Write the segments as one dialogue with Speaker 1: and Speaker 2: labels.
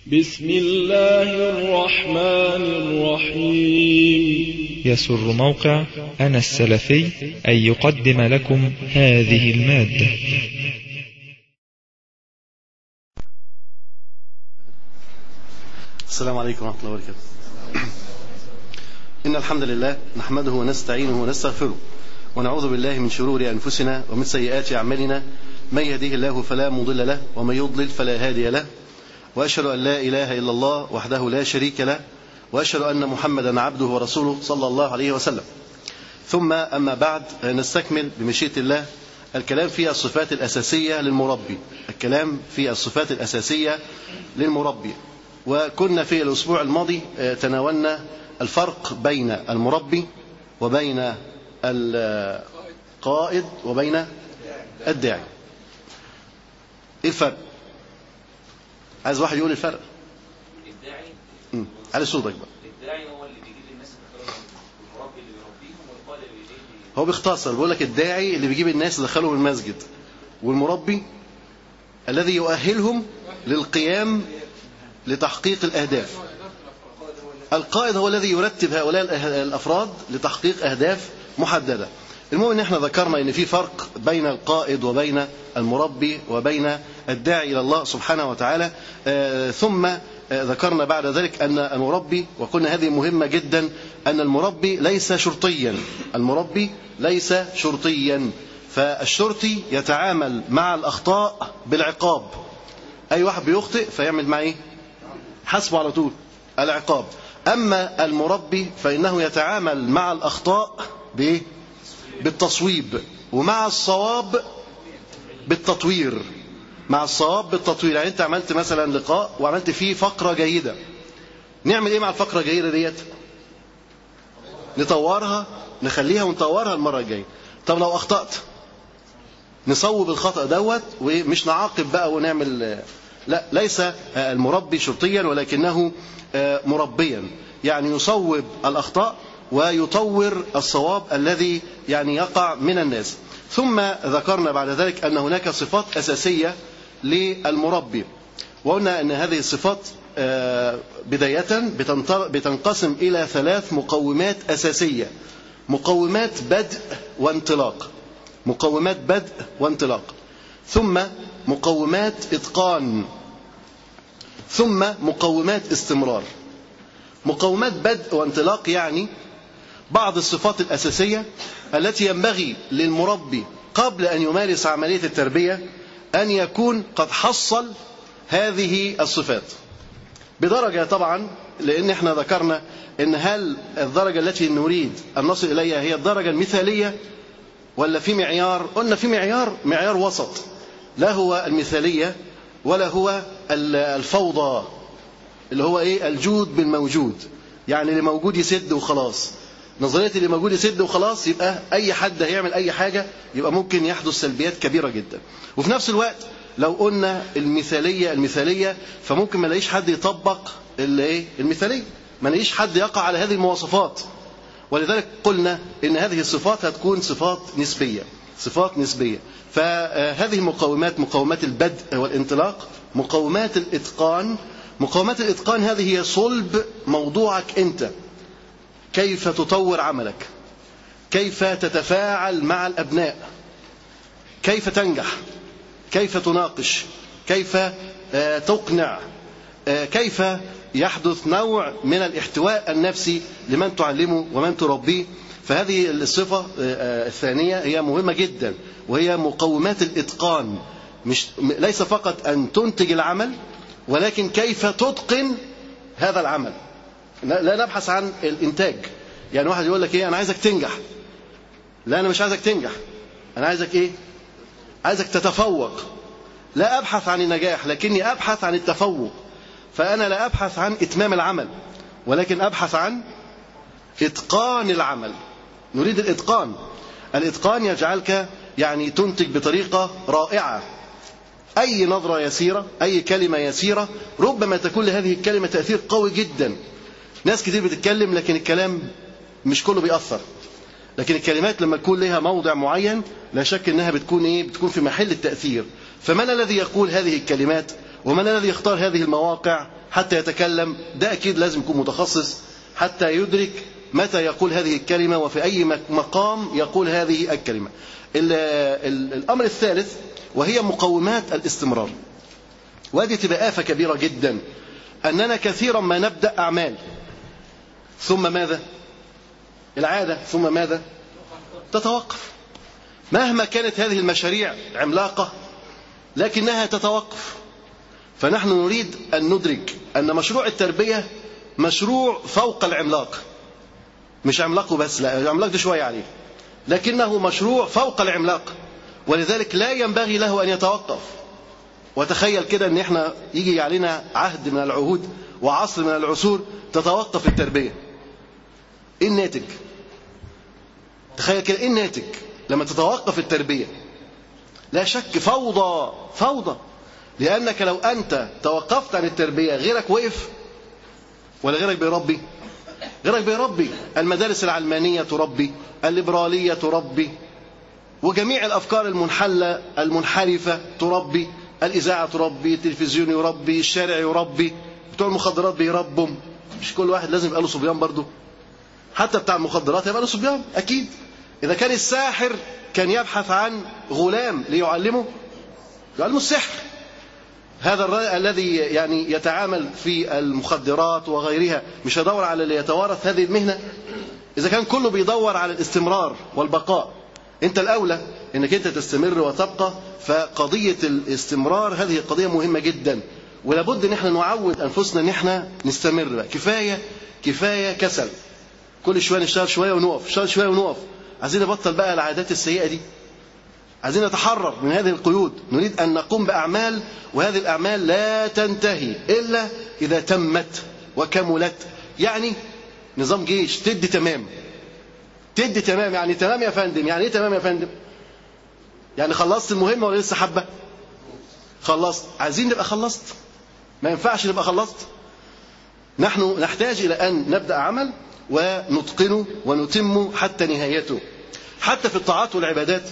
Speaker 1: بسم الله الرحمن الرحيم
Speaker 2: يسر موقع أنا السلفي أن يقدم لكم هذه المادة
Speaker 3: السلام عليكم ورحمة الله وبركاته إن الحمد لله نحمده ونستعينه ونستغفره ونعوذ بالله من شرور أنفسنا ومن سيئات أعمالنا من يهديه الله فلا مضل له ومن يضلل فلا هادي له وأشهد أن لا إله إلا الله وحده لا شريك له وأشهد أن محمدا عبده ورسوله صلى الله عليه وسلم ثم أما بعد نستكمل بمشيئة الله الكلام في الصفات الأساسية للمربي الكلام في الصفات الأساسية للمربي وكنا في الأسبوع الماضي تناولنا الفرق بين المربي وبين القائد وبين الداعي ايه الفرق عايز واحد يقول الفرق
Speaker 4: الداعي
Speaker 3: امم على صوتك بقى
Speaker 4: الداعي هو اللي بيجيب الناس الكرام والمربي اللي بيربيهم والقائد اللي بيجيب
Speaker 3: هو باختصار بيقول لك الداعي اللي بيجيب الناس يدخلهم المسجد والمربي الذي يؤهلهم للقيام لتحقيق الأهداف القائد هو الذي يرتب هؤلاء الأفراد لتحقيق أهداف محددة المهم ان احنا ذكرنا ان في فرق بين القائد وبين المربي وبين الداعي الى الله سبحانه وتعالى آه ثم آه ذكرنا بعد ذلك ان المربي وقلنا هذه مهمه جدا ان المربي ليس شرطيا المربي ليس شرطيا فالشرطي يتعامل مع الاخطاء بالعقاب اي واحد بيخطئ فيعمل معاه ايه حسبه على طول العقاب اما المربي فانه يتعامل مع الاخطاء بايه بالتصويب ومع الصواب بالتطوير مع الصواب بالتطوير يعني انت عملت مثلا لقاء وعملت فيه فقرة جيدة نعمل ايه مع الفقرة الجيدة ديت نطورها نخليها ونطورها المرة الجاية طب لو اخطأت نصوب الخطأ دوت ومش نعاقب بقى ونعمل لا ليس المربي شرطيا ولكنه مربيا يعني يصوب الأخطاء ويطور الصواب الذي يعني يقع من الناس ثم ذكرنا بعد ذلك أن هناك صفات أساسية للمربي وقلنا أن هذه الصفات بداية بتنقسم إلى ثلاث مقومات أساسية مقومات بدء وانطلاق مقومات بدء وانطلاق ثم مقومات إتقان ثم مقومات استمرار مقومات بدء وانطلاق يعني بعض الصفات الأساسية التي ينبغي للمربي قبل أن يمارس عملية التربية أن يكون قد حصل هذه الصفات بدرجة طبعا لأن احنا ذكرنا أن هل الدرجة التي نريد أن نصل إليها هي الدرجة المثالية ولا في معيار قلنا في معيار معيار وسط لا هو المثالية ولا هو الفوضى اللي هو ايه الجود بالموجود يعني اللي موجود يسد وخلاص نظريه اللي موجود يسد وخلاص يبقى اي حد هيعمل اي حاجه يبقى ممكن يحدث سلبيات كبيره جدا وفي نفس الوقت لو قلنا المثاليه المثاليه فممكن ما نلاقيش حد يطبق الايه المثاليه ما نلاقيش حد يقع على هذه المواصفات ولذلك قلنا ان هذه الصفات هتكون صفات نسبيه صفات نسبيه فهذه مقومات مقومات البدء والانطلاق مقومات الاتقان مقومات الاتقان هذه هي صلب موضوعك انت كيف تطور عملك كيف تتفاعل مع الابناء كيف تنجح كيف تناقش كيف تقنع كيف يحدث نوع من الاحتواء النفسي لمن تعلمه ومن تربيه فهذه الصفة الثانية هي مهمة جدا وهي مقومات الإتقان مش ليس فقط أن تنتج العمل ولكن كيف تتقن هذا العمل لا نبحث عن الإنتاج يعني واحد يقول لك إيه أنا عايزك تنجح لا أنا مش عايزك تنجح أنا عايزك إيه عايزك تتفوق لا أبحث عن النجاح لكني أبحث عن التفوق فأنا لا أبحث عن إتمام العمل ولكن أبحث عن إتقان العمل نريد الإتقان الإتقان يجعلك يعني تنتج بطريقة رائعة أي نظرة يسيرة أي كلمة يسيرة ربما تكون لهذه الكلمة تأثير قوي جدا ناس كتير بتتكلم لكن الكلام مش كله بيأثر لكن الكلمات لما تكون لها موضع معين لا شك انها بتكون ايه بتكون في محل التأثير فمن الذي يقول هذه الكلمات ومن الذي يختار هذه المواقع حتى يتكلم ده أكيد لازم يكون متخصص حتى يدرك متى يقول هذه الكلمة وفي أي مقام يقول هذه الكلمة الأمر الثالث وهي مقومات الاستمرار وهذه تبقى آفة كبيرة جدا أننا كثيرا ما نبدأ أعمال ثم ماذا العادة ثم ماذا تتوقف مهما كانت هذه المشاريع عملاقة لكنها تتوقف فنحن نريد أن ندرك أن مشروع التربية مشروع فوق العملاق مش عملاق بس لا العملاق ده شوية عليه لكنه مشروع فوق العملاق ولذلك لا ينبغي له أن يتوقف وتخيل كده ان احنا يجي علينا عهد من العهود وعصر من العصور تتوقف التربية ايه الناتج تخيل كده ايه الناتج لما تتوقف التربية لا شك فوضى فوضى لأنك لو أنت توقفت عن التربية غيرك وقف ولا غيرك بيربي غيرك بيربي المدارس العلمانية تربي الليبرالية تربي وجميع الأفكار المنحلة المنحرفة تربي الإذاعة تربي التلفزيون يربي الشارع يربي بتوع المخدرات بيربوا مش كل واحد لازم يبقى له صبيان برضه حتى بتاع المخدرات يبقى له صبيان أكيد إذا كان الساحر كان يبحث عن غلام ليعلمه يعلمه السحر هذا الذي يعني يتعامل في المخدرات وغيرها مش هيدور على اللي يتوارث هذه المهنة إذا كان كله بيدور على الاستمرار والبقاء أنت الأولى أنك أنت تستمر وتبقى فقضية الاستمرار هذه قضية مهمة جدا ولابد ان احنا نعود انفسنا ان احنا نستمر بقى كفايه كفايه كسل كل شويه نشتغل شويه ونقف نشتغل شويه ونقف عايزين نبطل بقى العادات السيئه دي عايزين نتحرر من هذه القيود نريد ان نقوم باعمال وهذه الاعمال لا تنتهي الا اذا تمت وكملت يعني نظام جيش تدي تمام تدي تمام يعني تمام يا فندم يعني ايه تمام يا فندم يعني خلصت المهمة ولا لسه حبة خلصت عايزين نبقى خلصت ما ينفعش نبقى خلصت نحن نحتاج إلى أن نبدأ عمل ونتقنه ونتمه حتى نهايته حتى في الطاعات والعبادات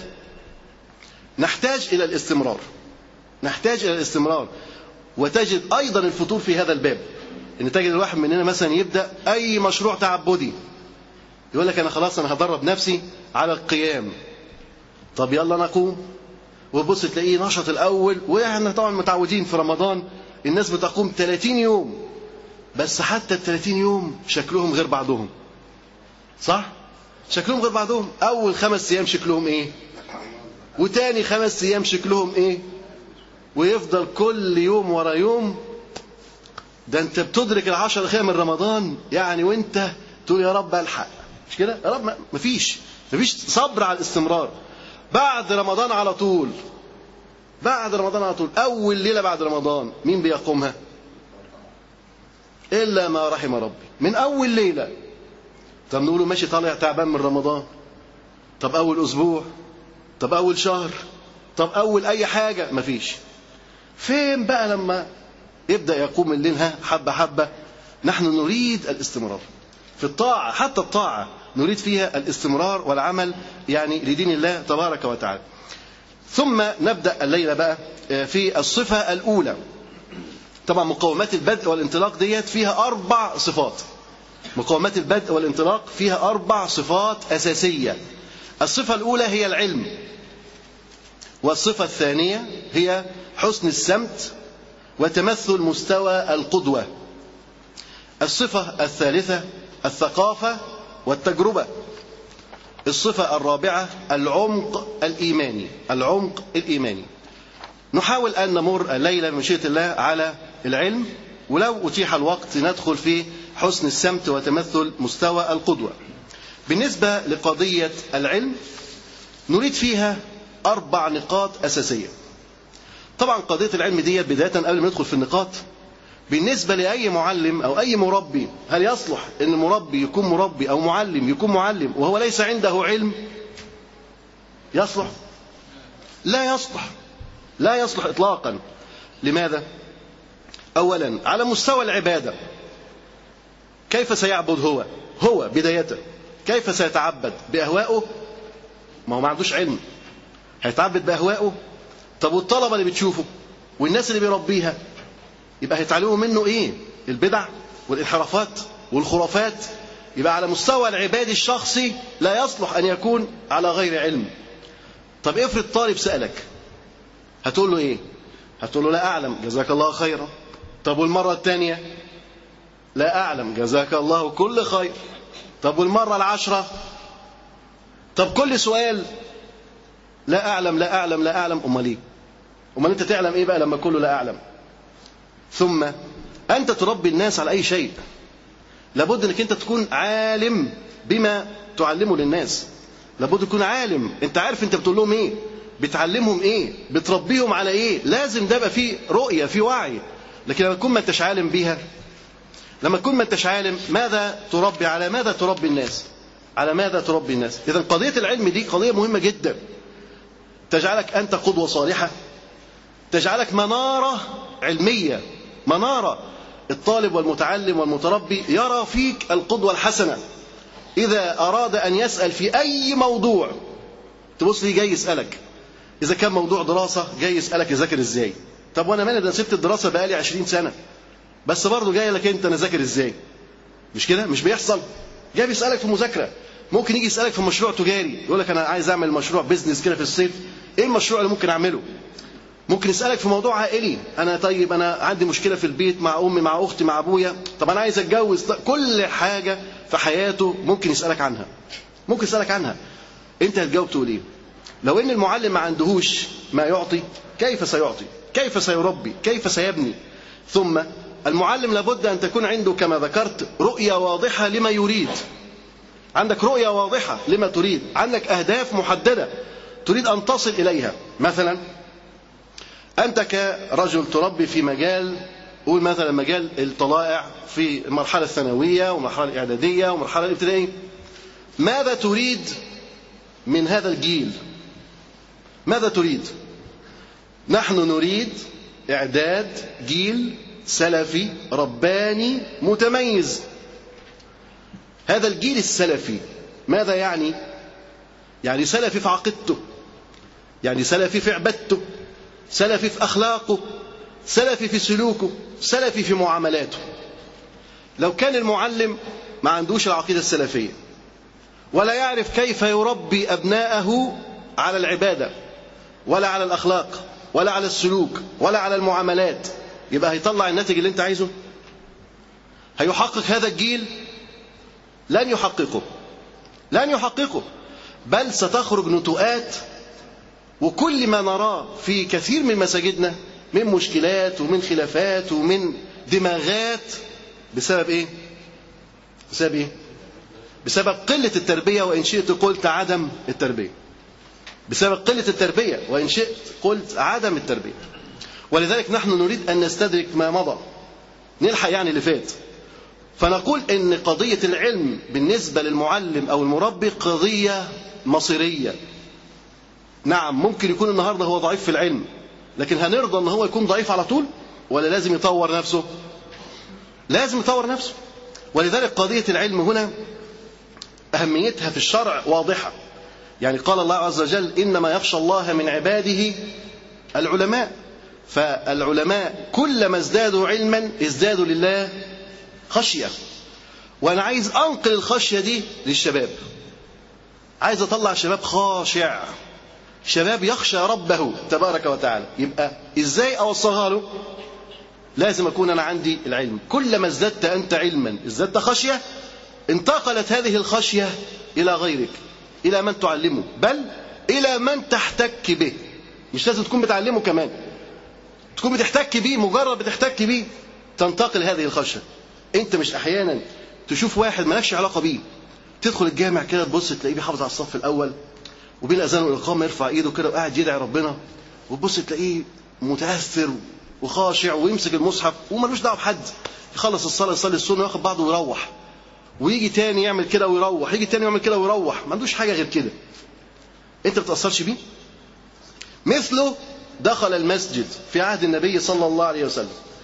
Speaker 3: نحتاج إلى الاستمرار نحتاج إلى الاستمرار وتجد أيضا الفتور في هذا الباب إن تجد الواحد مننا مثلا يبدأ أي مشروع تعبدي يقول لك أنا خلاص أنا هدرب نفسي على القيام طب يلا نقوم وبص تلاقيه نشط الأول وإحنا طبعا متعودين في رمضان الناس بتقوم 30 يوم بس حتى ال 30 يوم شكلهم غير بعضهم صح؟ شكلهم غير بعضهم أول خمس أيام شكلهم إيه؟ وتاني خمس أيام شكلهم إيه؟ ويفضل كل يوم ورا يوم ده أنت بتدرك العشر الأخيرة من رمضان يعني وأنت تقول يا رب ألحق مش كده؟ يا رب مفيش مفيش صبر على الاستمرار بعد رمضان على طول بعد رمضان على طول أول ليلة بعد رمضان مين بيقومها إلا ما رحم ربي من أول ليلة طب نقوله ماشي طالع تعبان من رمضان طب أول أسبوع طب أول شهر طب أول أي حاجة مفيش فين بقى لما يبدأ يقوم الليل ها حبة حبة نحن نريد الاستمرار في الطاعة حتى الطاعة نريد فيها الاستمرار والعمل يعني لدين الله تبارك وتعالى ثم نبدأ الليلة بقى في الصفة الأولى طبعا مقومات البدء والانطلاق ديت فيها أربع صفات مقومات البدء والانطلاق فيها أربع صفات أساسية الصفة الأولى هي العلم والصفة الثانية هي حسن السمت وتمثل مستوى القدوة الصفة الثالثة الثقافة والتجربة الصفة الرابعة العمق الإيماني العمق الإيماني نحاول أن نمر الليلة بمشيئة الله على العلم ولو أتيح الوقت ندخل في حسن السمت وتمثل مستوى القدوة بالنسبة لقضية العلم نريد فيها أربع نقاط أساسية طبعا قضية العلم دي بداية قبل ما ندخل في النقاط بالنسبة لأي معلم أو أي مربي هل يصلح أن مربي يكون مربي أو معلم يكون معلم وهو ليس عنده علم يصلح لا يصلح لا يصلح إطلاقا لماذا أولا على مستوى العبادة كيف سيعبد هو هو بداية كيف سيتعبد بأهوائه ما هو ما عندوش علم هيتعبد بأهوائه طب والطلبة اللي بتشوفه والناس اللي بيربيها يبقى هيتعلموا منه ايه البدع والانحرافات والخرافات يبقى على مستوى العباد الشخصي لا يصلح أن يكون على غير علم طب افرض طالب سألك هتقول له ايه هتقول له لا أعلم جزاك الله خيرا طب والمرة الثانية لا أعلم جزاك الله كل خير طب والمرة العشرة طب كل سؤال لا أعلم لا أعلم لا أعلم أمال إيه أمال أنت تعلم إيه بقى لما كله لا أعلم ثم أنت تربي الناس على أي شيء لابد أنك أنت تكون عالم بما تعلمه للناس لابد تكون عالم أنت عارف أنت بتقول لهم إيه بتعلمهم إيه بتربيهم على إيه لازم ده يبقى فيه رؤية فيه وعي لكن لما تكون ما أنتش عالم بيها لما تكون ما أنتش عالم ماذا تربي على ماذا تربي الناس على ماذا تربي الناس إذا قضية العلم دي قضية مهمة جدا تجعلك أنت قدوة صالحة تجعلك منارة علمية منارة الطالب والمتعلم والمتربي يرى فيك القدوة الحسنة إذا أراد أن يسأل في أي موضوع تبص لي جاي يسألك إذا كان موضوع دراسة جاي يسألك يذاكر إزاي طب وأنا مالي ده سبت الدراسة بقالي عشرين سنة بس برضه جاي لك أنت أنا ذاكر إزاي مش كده مش بيحصل جاي بيسألك في مذاكرة ممكن يجي يسألك في مشروع تجاري يقول لك أنا عايز أعمل مشروع بيزنس كده في الصيف إيه المشروع اللي ممكن أعمله ممكن يسألك في موضوع عائلي أنا طيب أنا عندي مشكلة في البيت مع أمي مع أختي مع أبويا طب أنا عايز أتجوز كل حاجة في حياته ممكن يسألك عنها ممكن يسألك عنها أنت هتجاوب تقول إيه لو إن المعلم ما عندهوش ما يعطي كيف سيعطي كيف سيربي كيف سيبني ثم المعلم لابد أن تكون عنده كما ذكرت رؤية واضحة لما يريد عندك رؤية واضحة لما تريد عندك أهداف محددة تريد أن تصل إليها مثلا أنت كرجل تربي في مجال قول مثلا مجال الطلائع في المرحلة الثانوية والمرحلة الإعدادية والمرحلة الابتدائية ماذا تريد من هذا الجيل ماذا تريد نحن نريد إعداد جيل سلفي رباني متميز هذا الجيل السلفي ماذا يعني يعني سلفي في عقيدته يعني سلفي في عبادته سلفي في أخلاقه سلفي في سلوكه سلفي في معاملاته لو كان المعلم ما عندوش العقيدة السلفية ولا يعرف كيف يربي أبناءه على العبادة ولا على الأخلاق ولا على السلوك ولا على المعاملات يبقى هيطلع الناتج اللي انت عايزه هيحقق هذا الجيل لن يحققه لن يحققه بل ستخرج نتوءات وكل ما نراه في كثير من مساجدنا من مشكلات ومن خلافات ومن دماغات بسبب ايه بسبب ايه بسبب قلة التربية وإن شئت قلت عدم التربية بسبب قلة التربية وإن شئت قلت عدم التربية ولذلك نحن نريد أن نستدرك ما مضى نلحق يعني اللي فات فنقول ان قضية العلم بالنسبة للمعلم او المربي قضية مصيرية نعم ممكن يكون النهاردة هو ضعيف في العلم لكن هنرضى ان هو يكون ضعيف على طول ولا لازم يطور نفسه لازم يطور نفسه ولذلك قضية العلم هنا أهميتها في الشرع واضحة يعني قال الله عز وجل إنما يخشى الله من عباده العلماء فالعلماء كلما ازدادوا علما ازدادوا لله خشية وأنا عايز أنقل الخشية دي للشباب عايز أطلع شباب خاشع شباب يخشى ربه تبارك وتعالى يبقى إزاي أوصلها له لازم أكون أنا عندي العلم كلما ازددت أنت علما ازددت خشية انتقلت هذه الخشية إلى غيرك إلى من تعلمه بل إلى من تحتك به مش لازم تكون بتعلمه كمان تكون بتحتك بيه مجرد بتحتك بيه تنتقل هذه الخشية انت مش احيانا تشوف واحد مالكش علاقه بيه تدخل الجامع كده تبص تلاقيه بيحافظ على الصف الاول وبين الاذان والاقامه يرفع ايده كده وقاعد يدعي ربنا وتبص تلاقيه متاثر وخاشع ويمسك المصحف وملوش دعوه بحد يخلص الصلاه يصلي السنه وياخد بعضه ويروح ويجي تاني يعمل كده ويروح يجي تاني يعمل كده ويروح ما عندوش حاجه غير كده انت ما بتاثرش بيه مثله دخل المسجد في عهد النبي صلى الله عليه وسلم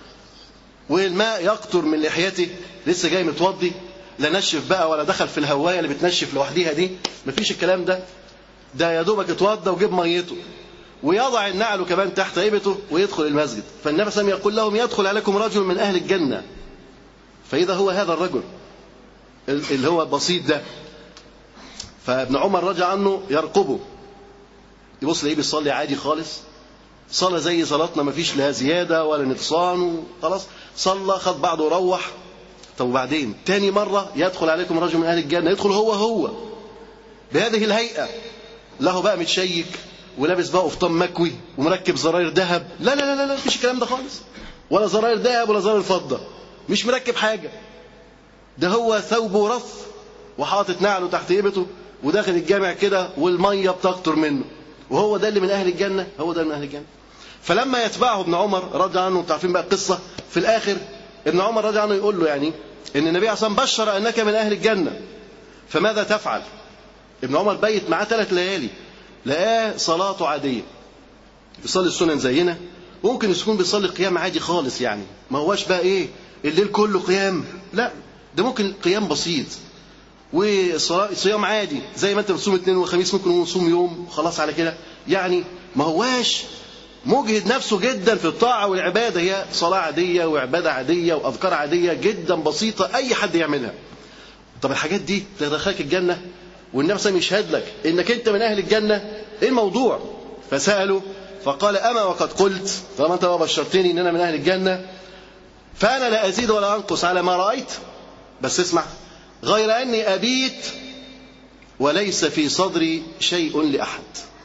Speaker 3: والماء يقطر من لحيته لسه جاي متوضي لا نشف بقى ولا دخل في الهوايه اللي بتنشف لوحديها دي مفيش الكلام ده ده يا دوبك اتوضى وجيب ميته ويضع النعل كمان تحت هيبته ويدخل المسجد فالنبي صلى الله عليه وسلم يقول لهم يدخل عليكم رجل من اهل الجنه فإذا هو هذا الرجل اللي هو بسيط ده فابن عمر رجع عنه يرقبه يبص ليه بيصلي عادي خالص صلاة زي صلاتنا ما فيش لا زيادة ولا نقصان خلاص صلى خد بعضه وروح طب وبعدين تاني مرة يدخل عليكم رجل من أهل الجنة يدخل هو هو بهذه الهيئة له بقى متشيك ولابس بقى قفطان مكوي ومركب زراير ذهب لا لا لا لا مفيش الكلام ده خالص ولا زراير ذهب ولا زراير فضة مش مركب حاجة ده هو ثوبه رف وحاطط نعله تحت إبته وداخل الجامع كده والمية بتقطر منه وهو ده اللي من أهل الجنة هو ده من أهل الجنة فلما يتبعه ابن عمر رضي عنه انتوا عارفين بقى القصة في الآخر ابن عمر رضي عنه يقول له يعني ان النبي عليه الصلاة والسلام بشر أنك من أهل الجنة فماذا تفعل ابن عمر بيت معاه ثلاث ليالي لقاه صلاته عادية بيصلي السنن زينا ممكن يكون بيصلي قيام عادي خالص يعني ما هواش بقى ايه الليل كله قيام لا ده ممكن قيام بسيط وصيام عادي زي ما انت بتصوم اثنين وخميس ممكن يصوم يوم خلاص على كده يعني ما هواش مجهد نفسه جدا في الطاعة والعبادة هي صلاة عادية وعبادة عادية وأذكار عادية جدا بسيطة أي حد يعملها طب الحاجات دي تدخلك الجنة والنبي صلى الله عليه وسلم يشهد لك انك انت من اهل الجنه ايه الموضوع فساله فقال اما وقد قلت طالما انت بقى بشرتني ان انا من اهل الجنه فانا لا ازيد ولا انقص على ما رايت بس اسمع غير اني ابيت وليس في صدري شيء لاحد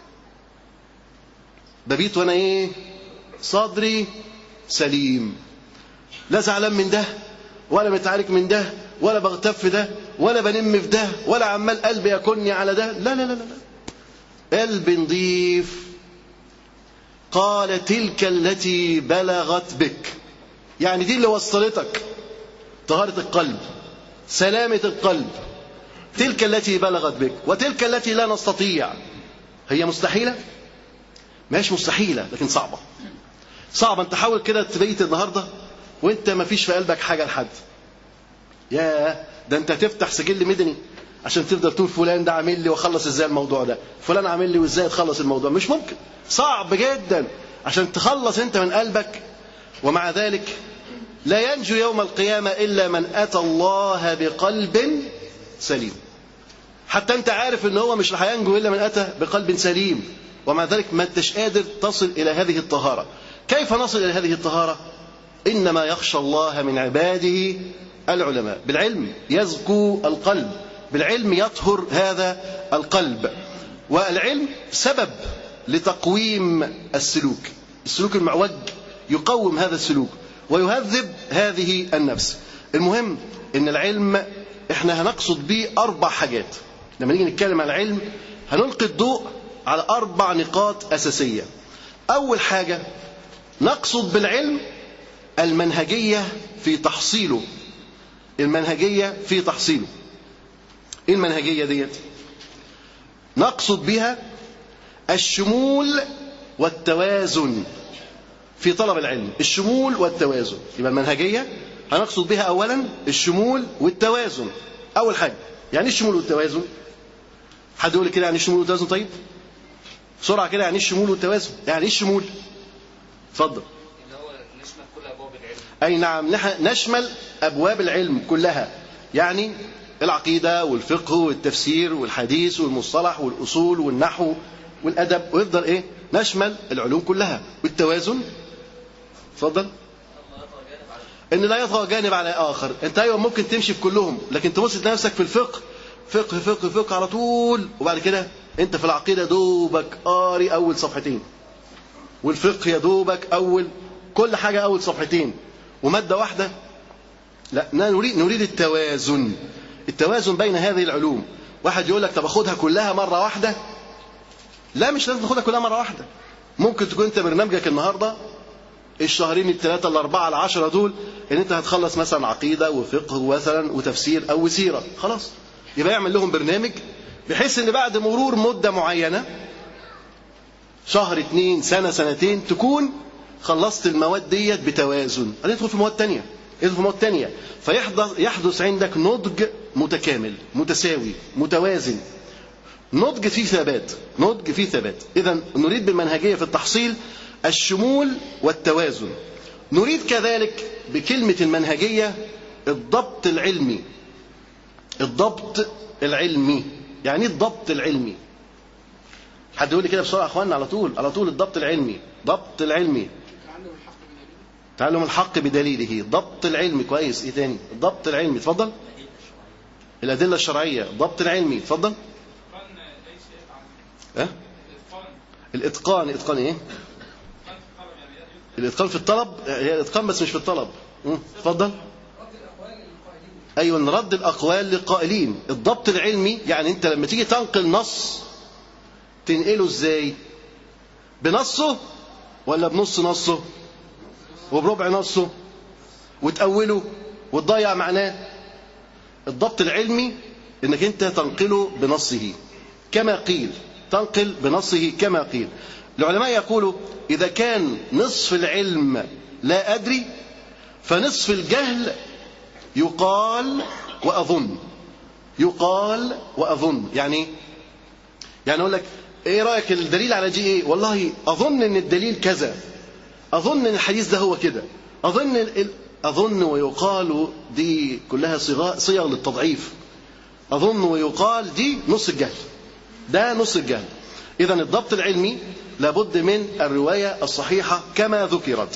Speaker 3: ببيت وانا ايه صدري سليم لا زعلان من ده ولا متعارك من ده ولا بغتاب في ده ولا بنم في ده ولا عمال قلبي يكني على ده لا لا لا لا قلبي نضيف قال تلك التي بلغت بك يعني دي اللي وصلتك طهارة القلب سلامة القلب تلك التي بلغت بك وتلك التي لا نستطيع هي مستحيلة ماهيش مستحيلة لكن صعبة صعبة انت حاول كده تبيت النهاردة وانت ما فيش في قلبك حاجة لحد يا ده انت تفتح سجل مدني عشان تفضل تقول فلان ده عامل لي واخلص ازاي الموضوع ده فلان عامل لي وازاي تخلص الموضوع مش ممكن صعب جدا عشان تخلص انت من قلبك ومع ذلك لا ينجو يوم القيامة إلا من أتى الله بقلب سليم حتى أنت عارف أن هو مش رح ينجو إلا من أتى بقلب سليم ومع ذلك ما أنتش قادر تصل إلى هذه الطهارة كيف نصل إلى هذه الطهارة إنما يخشى الله من عباده العلماء بالعلم يزكو القلب بالعلم يطهر هذا القلب والعلم سبب لتقويم السلوك السلوك المعوج يقوم هذا السلوك ويهذب هذه النفس المهم ان العلم احنا هنقصد به اربع حاجات لما نيجي نتكلم عن العلم هنلقي الضوء على اربع نقاط اساسيه اول حاجه نقصد بالعلم المنهجيه في تحصيله المنهجيه في تحصيله ايه المنهجيه ديت نقصد بها الشمول والتوازن في طلب العلم الشمول والتوازن يبقى المنهجية هنقصد بها أولا الشمول والتوازن أول حاجة يعني ايه الشمول والتوازن حد يقول لي كده يعني ايه الشمول والتوازن طيب بسرعة كده يعني ايه الشمول والتوازن يعني ايه الشمول اتفضل
Speaker 4: اللي هو نشمل كل ابواب العلم
Speaker 3: أي نعم نح- نشمل أبواب العلم كلها يعني العقيدة والفقه والتفسير والحديث والمصطلح والأصول والنحو والأدب ويفضل إيه نشمل العلوم كلها والتوازن اتفضل ان لا يطغى جانب على اخر انت ايوه ممكن تمشي في كلهم لكن تبص تلاقي نفسك في الفقه فقه فقه فقه على طول وبعد كده انت في العقيده دوبك قاري اول صفحتين والفقه يا دوبك اول كل حاجه اول صفحتين وماده واحده لا نريد نريد التوازن التوازن بين هذه العلوم واحد يقول لك طب اخدها كلها مره واحده لا مش لازم تاخدها كلها مره واحده ممكن تكون انت برنامجك النهارده الشهرين الثلاثه الاربعه العشره دول ان انت هتخلص مثلا عقيده وفقه مثلا وتفسير او سيره خلاص يبقى يعمل لهم برنامج بحيث ان بعد مرور مده معينه شهر اتنين سنه سنتين تكون خلصت المواد ديت بتوازن هتدخل في مواد تانية ادخل في مواد تانية فيحدث يحدث عندك نضج متكامل متساوي متوازن نضج فيه ثبات نضج فيه ثبات اذا نريد بالمنهجيه في التحصيل الشمول والتوازن نريد كذلك بكلمه المنهجيه الضبط العلمي الضبط العلمي يعني ايه الضبط العلمي حد يقول لي كده بسرعه يا اخوانا على طول على طول الضبط العلمي ضبط العلمي تعلم الحق بدليله ضبط العلمي كويس ايه تاني الضبط العلمي اتفضل الادله الشرعيه الضبط العلمي اتفضل ها الاتقان الاتقان ايه الاتقان في الطلب هي الاتقان بس مش في الطلب مم. اتفضل ايوه رد الاقوال للقائلين الضبط العلمي يعني انت لما تيجي تنقل نص تنقله ازاي بنصه ولا بنص نصه وبربع نصه وتأوله وتضيع معناه الضبط العلمي انك انت تنقله بنصه كما قيل تنقل بنصه كما قيل العلماء يقولوا إذا كان نصف العلم لا أدري فنصف الجهل يقال وأظن يقال وأظن يعني يعني أقول لك إيه رأيك الدليل على دي إيه والله أظن إن الدليل كذا أظن إن الحديث ده هو كده أظن ال... أظن ويقال دي كلها صيغ صيغ للتضعيف أظن ويقال دي نص الجهل ده نص الجهل إذا الضبط العلمي لابد من الرواية الصحيحة كما ذكرت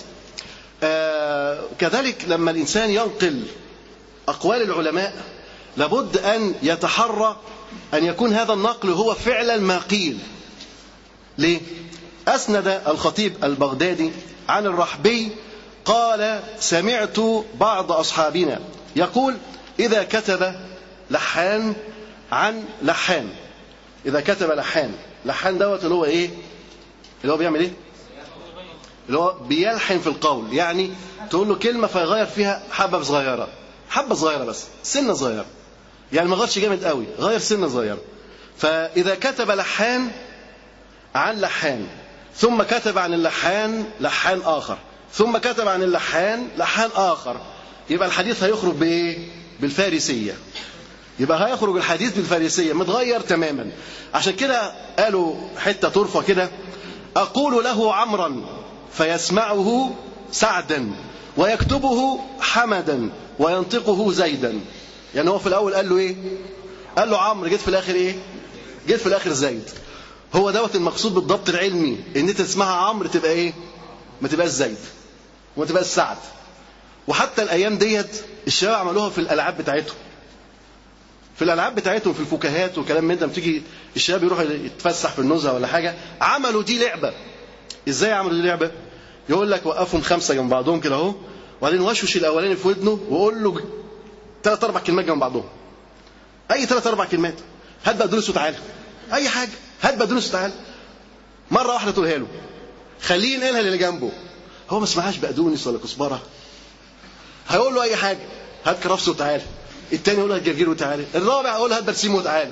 Speaker 3: آه كذلك لما الإنسان ينقل أقوال العلماء لابد أن يتحرى أن يكون هذا النقل هو فعلا ما قيل ليه؟ أسند الخطيب البغدادي عن الرحبي قال سمعت بعض أصحابنا يقول إذا كتب لحان عن لحان إذا كتب لحان لحان دوت اللي هو إيه اللي هو بيعمل إيه اللي هو بيلحن في القول يعني تقول له كلمة فيغير فيها حبة صغيرة حبة صغيرة بس سنة صغيرة يعني ما غيرش جامد قوي غير سنة صغيرة فإذا كتب لحان عن لحان ثم كتب عن اللحان لحان آخر ثم كتب عن اللحان لحان آخر يبقى الحديث هيخرج بإيه؟ بالفارسية يبقى هيخرج الحديث بالفارسية متغير تماما عشان كده قالوا حتة طرفة كده أقول له عمرا فيسمعه سعدا ويكتبه حمدا وينطقه زيدا يعني هو في الأول قال له إيه قال له عمرو جيت في الآخر إيه جيت في الآخر زيد هو دوت المقصود بالضبط العلمي ان انت تسمعها عمرو تبقى ايه ما تبقاش زيد وما تبقاش سعد وحتى الايام ديت الشباب عملوها في الالعاب بتاعتهم في الالعاب بتاعتهم في الفكاهات وكلام من ده تيجي الشباب يروح يتفسح في النزهه ولا حاجه عملوا دي لعبه ازاي عملوا دي لعبه يقول لك وقفهم خمسه جنب بعضهم كده اهو وبعدين وشوش الاولاني في ودنه وقول له ثلاث اربع كلمات جنب بعضهم اي ثلاث اربع كلمات هات بقى دروس وتعالى اي حاجه هات بقى دروس وتعالى مره واحده تقولها له خليه ينقلها للي جنبه هو ما سمعهاش بقدونس ولا كزبره هيقول له اي حاجه هات كرفس وتعالى التاني يقول له هات جرجير وتعالى الرابع يقول له هات برسيم وتعالى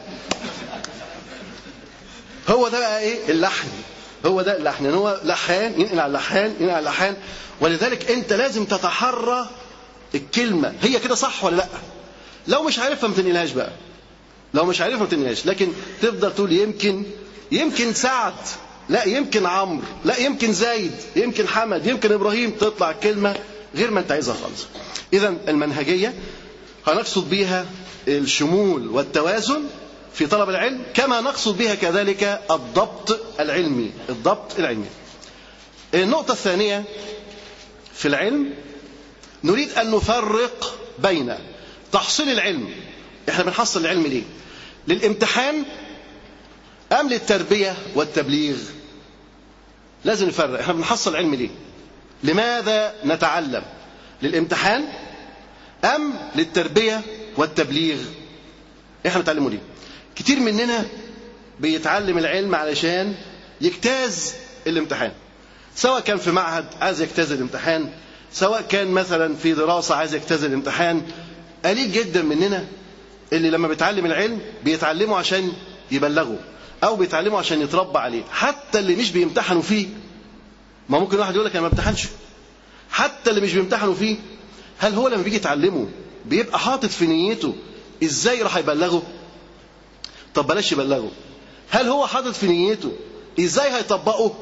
Speaker 3: هو ده بقى ايه اللحن هو ده اللحن ان هو لحان ينقل على اللحان ينقل على اللحان ولذلك انت لازم تتحرى الكلمه هي كده صح ولا لا لو مش عارفها ما تنقلهاش بقى لو مش عارفها ما تنقلهاش لكن تفضل تقول يمكن يمكن سعد لا يمكن عمرو لا يمكن زيد يمكن حمد يمكن ابراهيم تطلع الكلمه غير ما انت عايزها خالص اذا المنهجيه هنقصد بها الشمول والتوازن في طلب العلم كما نقصد بها كذلك الضبط العلمي الضبط العلمي النقطة الثانية في العلم نريد أن نفرق بين تحصيل العلم احنا بنحصل العلم ليه للامتحان أم للتربية والتبليغ لازم نفرق احنا بنحصل علم ليه لماذا نتعلم للامتحان أم للتربية والتبليغ احنا بنتعلمه ليه كتير مننا بيتعلم العلم علشان يجتاز الامتحان سواء كان في معهد عايز يجتاز الامتحان سواء كان مثلا في دراسة عايز يجتاز الامتحان قليل جدا مننا اللي لما بيتعلم العلم بيتعلمه عشان يبلغه او بيتعلمه عشان يتربى عليه حتى اللي مش بيمتحنوا فيه ما ممكن واحد يقول لك انا ما امتحنش حتى اللي مش بيمتحنوا فيه هل هو لما بيجي يتعلمه بيبقى حاطط في نيته ازاي راح يبلغه طب بلاش يبلغه هل هو حاطط في نيته ازاي هيطبقه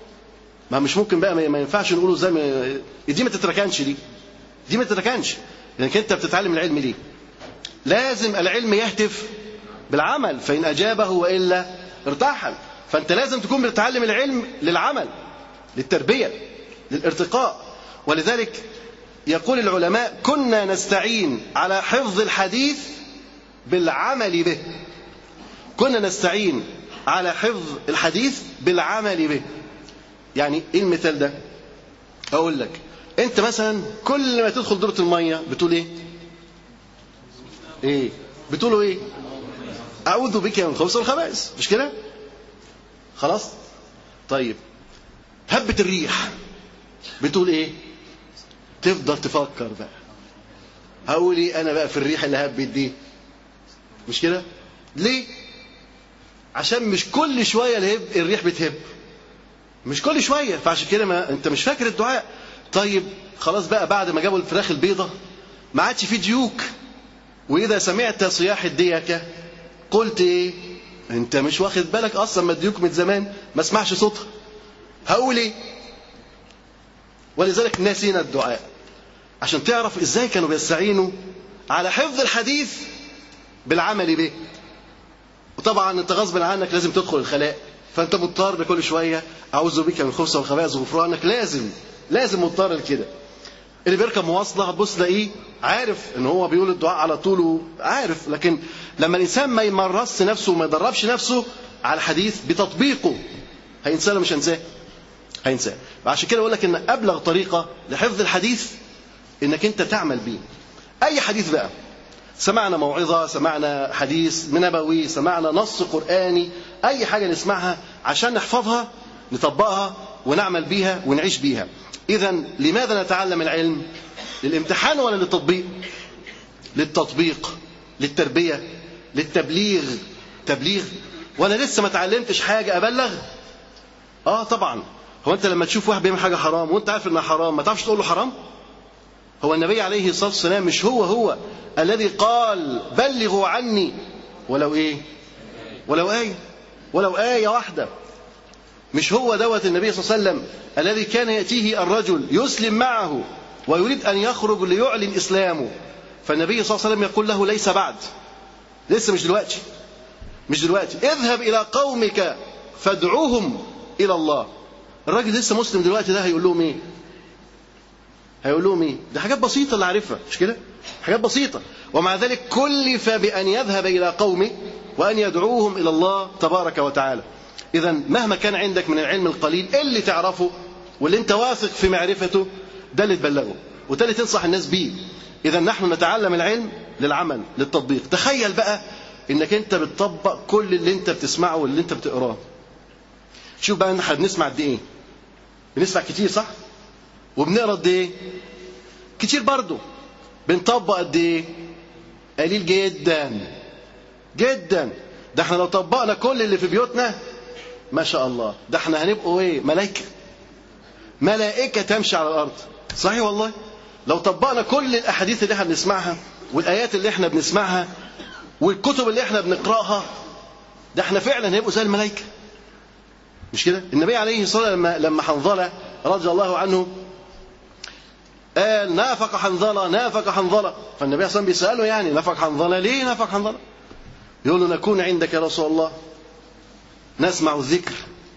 Speaker 3: ما مش ممكن بقى ما ينفعش نقوله ازاي ما... دي ما تتركنش دي دي ما تتركنش لانك انت بتتعلم العلم ليه لازم العلم يهتف بالعمل فان اجابه والا ارتحل فانت لازم تكون بتتعلم العلم للعمل للتربيه للارتقاء ولذلك يقول العلماء كنا نستعين على حفظ الحديث بالعمل به كنا نستعين على حفظ الحديث بالعمل به يعني ايه المثال ده اقول لك انت مثلا كل ما تدخل دورة المية بتقول ايه ايه بتقولوا ايه اعوذ بك من الخبث والخبائث مش كده خلاص طيب هبة الريح بتقول ايه تفضل تفكر بقى هقول ايه انا بقى في الريح اللي هبت دي مش كده ليه عشان مش كل شويه الهب الريح بتهب مش كل شويه فعشان كده ما انت مش فاكر الدعاء طيب خلاص بقى بعد ما جابوا الفراخ البيضة ما عادش في ديوك واذا سمعت صياح الديكه قلت ايه انت مش واخد بالك اصلا ما الديوك من زمان ما اسمعش صوتها هقول ايه ولذلك نسينا الدعاء عشان تعرف ازاي كانوا بيستعينوا على حفظ الحديث بالعمل به وطبعا انت غصب عنك لازم تدخل الخلاء فانت مضطر كل شويه اعوذ بك من الخبث والخبائث وغفرانك لازم لازم مضطر لكده اللي بيركب مواصله هتبص تلاقيه عارف ان هو بيقول الدعاء على طول عارف لكن لما الانسان ما يمرس نفسه وما يدربش نفسه على الحديث بتطبيقه هينساه ولا مش هينساه؟ هينساه عشان كده بقول لك ان ابلغ طريقه لحفظ الحديث انك انت تعمل بيه اي حديث بقى سمعنا موعظة سمعنا حديث نبوي سمعنا نص قرآني أي حاجة نسمعها عشان نحفظها نطبقها ونعمل بيها ونعيش بيها إذا لماذا نتعلم العلم للامتحان ولا للتطبيق للتطبيق للتربية للتبليغ تبليغ وأنا لسه ما تعلمتش حاجة أبلغ آه طبعا هو أنت لما تشوف واحد بيعمل حاجة حرام وأنت عارف إنها حرام ما تعرفش تقول له حرام هو النبي عليه الصلاة والسلام مش هو هو الذي قال بلغوا عني ولو ايه ولو آية ولو آية واحدة مش هو دوت النبي صلى الله عليه وسلم الذي كان يأتيه الرجل يسلم معه ويريد أن يخرج ليعلن إسلامه فالنبي صلى الله عليه وسلم يقول له ليس بعد لسه مش دلوقتي مش دلوقتي اذهب إلى قومك فادعوهم إلى الله الراجل لسه مسلم دلوقتي ده هيقول لهم ايه هيقول لهم ايه دي حاجات بسيطة اللي عارفها مش كده حاجات بسيطة ومع ذلك كلف بأن يذهب إلى قومه وأن يدعوهم إلى الله تبارك وتعالى إذا مهما كان عندك من العلم القليل اللي تعرفه واللي أنت واثق في معرفته ده اللي تبلغه وده اللي تنصح الناس بيه إذا نحن نتعلم العلم للعمل للتطبيق تخيل بقى إنك أنت بتطبق كل اللي أنت بتسمعه واللي أنت بتقراه شوف بقى احنا بنسمع قد إيه بنسمع كتير صح وبنقرا قد إيه كتير برضه بنطبق قد ايه قليل جدا جدا ده احنا لو طبقنا كل اللي في بيوتنا ما شاء الله ده احنا هنبقوا ايه ملائكه ملائكه تمشي على الارض صحيح والله لو طبقنا كل الاحاديث اللي احنا بنسمعها والايات اللي احنا بنسمعها والكتب اللي احنا بنقراها ده احنا فعلا هنبقوا زي الملائكه مش كده النبي عليه الصلاه والسلام لما لما حنظله رضي الله عنه قال نافق حنظلة نافق حنظلة فالنبي صلى الله عليه وسلم بيسأله يعني نافق حنظلة ليه نافق حنظلة يقول له نكون عندك يا رسول الله نسمع الذكر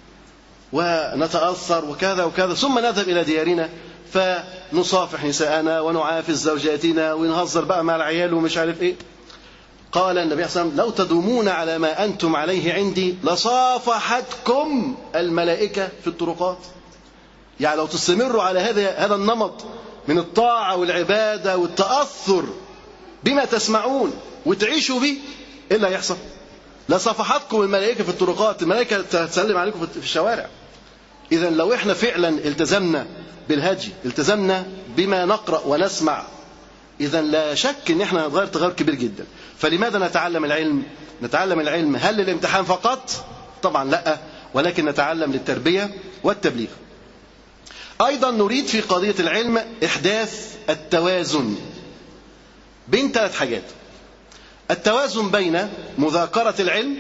Speaker 3: ونتأثر وكذا وكذا ثم نذهب إلى ديارنا فنصافح نساءنا ونعافس زوجاتنا ونهزر بقى مع العيال ومش عارف ايه قال النبي صلى الله عليه وسلم لو تدومون على ما أنتم عليه عندي لصافحتكم الملائكة في الطرقات يعني لو تستمروا على هذا هذا النمط من الطاعة والعبادة والتأثر بما تسمعون وتعيشوا به إيه اللي هيحصل؟ لصفحتكم الملائكة في الطرقات الملائكة تسلم عليكم في الشوارع إذا لو إحنا فعلا التزمنا بالهدي التزمنا بما نقرأ ونسمع إذا لا شك إن إحنا نتغير تغير كبير جدا فلماذا نتعلم العلم؟ نتعلم العلم هل للامتحان فقط؟ طبعا لا ولكن نتعلم للتربية والتبليغ أيضا نريد في قضية العلم إحداث التوازن بين ثلاث حاجات التوازن بين مذاكرة العلم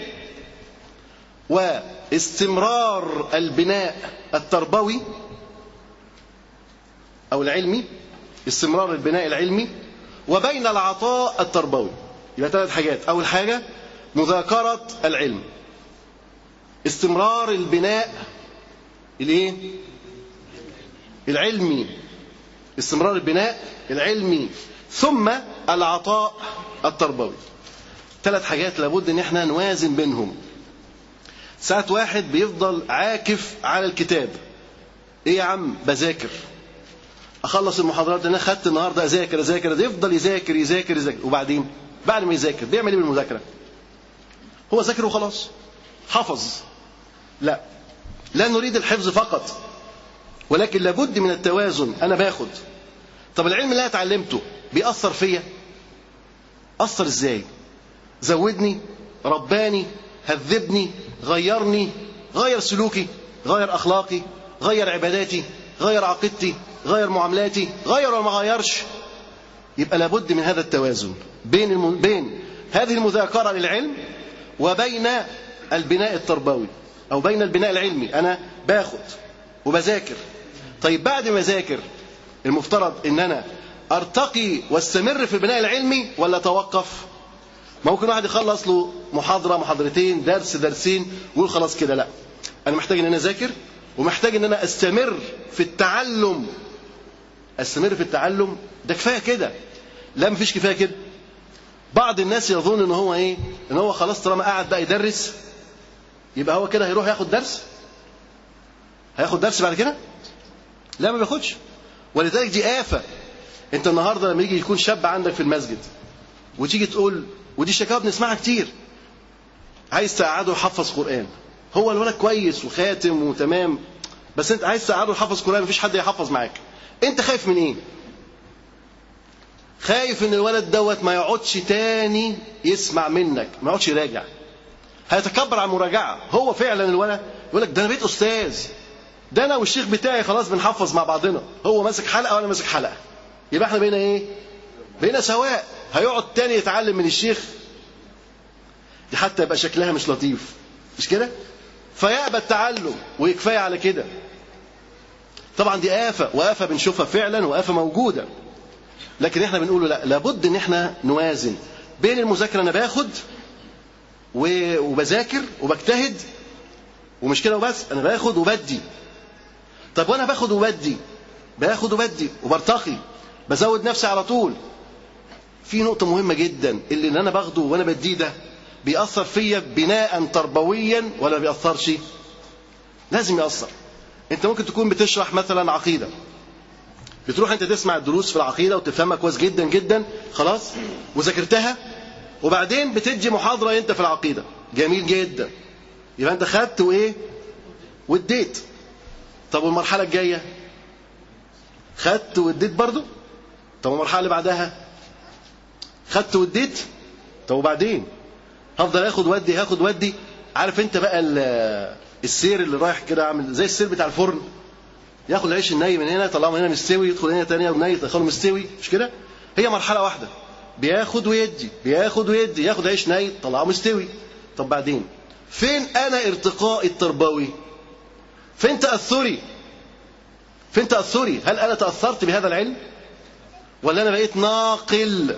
Speaker 3: واستمرار البناء التربوي أو العلمي استمرار البناء العلمي وبين العطاء التربوي يبقى ثلاث حاجات أول حاجة مذاكرة العلم استمرار البناء الايه العلمي استمرار البناء العلمي ثم العطاء التربوي ثلاث حاجات لابد ان احنا نوازن بينهم ساعة واحد بيفضل عاكف على الكتاب ايه يا عم بذاكر اخلص المحاضرات اللي انا خدت النهارده اذاكر اذاكر يفضل يذاكر يذاكر يذاكر وبعدين بعد ما يذاكر بيعمل ايه بالمذاكره هو ذاكر وخلاص حفظ لا لا نريد الحفظ فقط ولكن لابد من التوازن انا باخد طب العلم اللي انا اتعلمته بيأثر فيا أثر ازاي زودني رباني هذبني غيرني غير سلوكي غير أخلاقي غير عباداتي غير عقيدتي غير معاملاتي غير ولا ما غيرش يبقى لابد من هذا التوازن بين الم... بين هذه المذاكرة للعلم وبين البناء التربوي أو بين البناء العلمي أنا باخد وبذاكر طيب بعد ما أذاكر المفترض إن أنا أرتقي واستمر في البناء العلمي ولا أتوقف ممكن واحد يخلص له محاضرة محاضرتين درس درسين ويقول خلاص كده لا أنا محتاج إن أنا أذاكر ومحتاج إن أنا أستمر في التعلم أستمر في التعلم ده كفاية كده لا مفيش كفاية كده بعض الناس يظن ان هو ايه ان هو خلاص طالما قاعد بقى يدرس يبقى هو كده هيروح ياخد درس هياخد درس بعد كده لا ما بياخدش ولذلك دي آفة انت النهارده لما يجي يكون شاب عندك في المسجد وتيجي تقول ودي شكاوى بنسمعها كتير عايز تقعده يحفظ قرآن هو الولد كويس وخاتم وتمام بس انت عايز تقعده يحفظ قرآن مفيش حد يحفظ معاك انت خايف من ايه خايف ان الولد دوت ما يقعدش تاني يسمع منك ما يقعدش يراجع هيتكبر على المراجعه هو فعلا الولد يقول لك ده انا بقيت استاذ ده انا والشيخ بتاعي خلاص بنحفظ مع بعضنا هو ماسك حلقه وانا ماسك حلقه يبقى احنا بقينا ايه بقينا سواء هيقعد تاني يتعلم من الشيخ دي حتى يبقى شكلها مش لطيف مش كده فيأبى التعلم ويكفايه على كده طبعا دي آفة وآفة بنشوفها فعلا وآفة موجودة لكن احنا بنقول لا لابد ان احنا نوازن بين المذاكره انا باخد وبذاكر وبجتهد ومش كده وبس انا باخد وبدي طب وانا باخد وبدي باخد وبدي وبرتقي بزود نفسي على طول في نقطة مهمة جدا اللي اللي أنا باخده وأنا بديه ده بيأثر فيا بناء تربويا ولا بيأثرش؟ لازم يأثر. أنت ممكن تكون بتشرح مثلا عقيدة بتروح انت تسمع الدروس في العقيده وتفهمها كويس جدا جدا خلاص وذاكرتها وبعدين بتدي محاضره انت في العقيده جميل جدا يبقى انت خدت وايه واديت طب والمرحله الجايه خدت واديت برضو طب والمرحله اللي بعدها خدت واديت طب وبعدين هفضل اخد ودي هاخد ودي عارف انت بقى السير اللي رايح كده عامل زي السير بتاع الفرن ياخد العيش الني من هنا يطلعه من هنا مستوي يدخل هنا تانية وني يدخله مستوي مش كده هي مرحله واحده بياخد ويدي بياخد ويدي ياخد عيش ني يطلعه مستوي طب بعدين فين انا ارتقائي التربوي فين تاثري فين تاثري هل انا تاثرت بهذا العلم ولا انا بقيت ناقل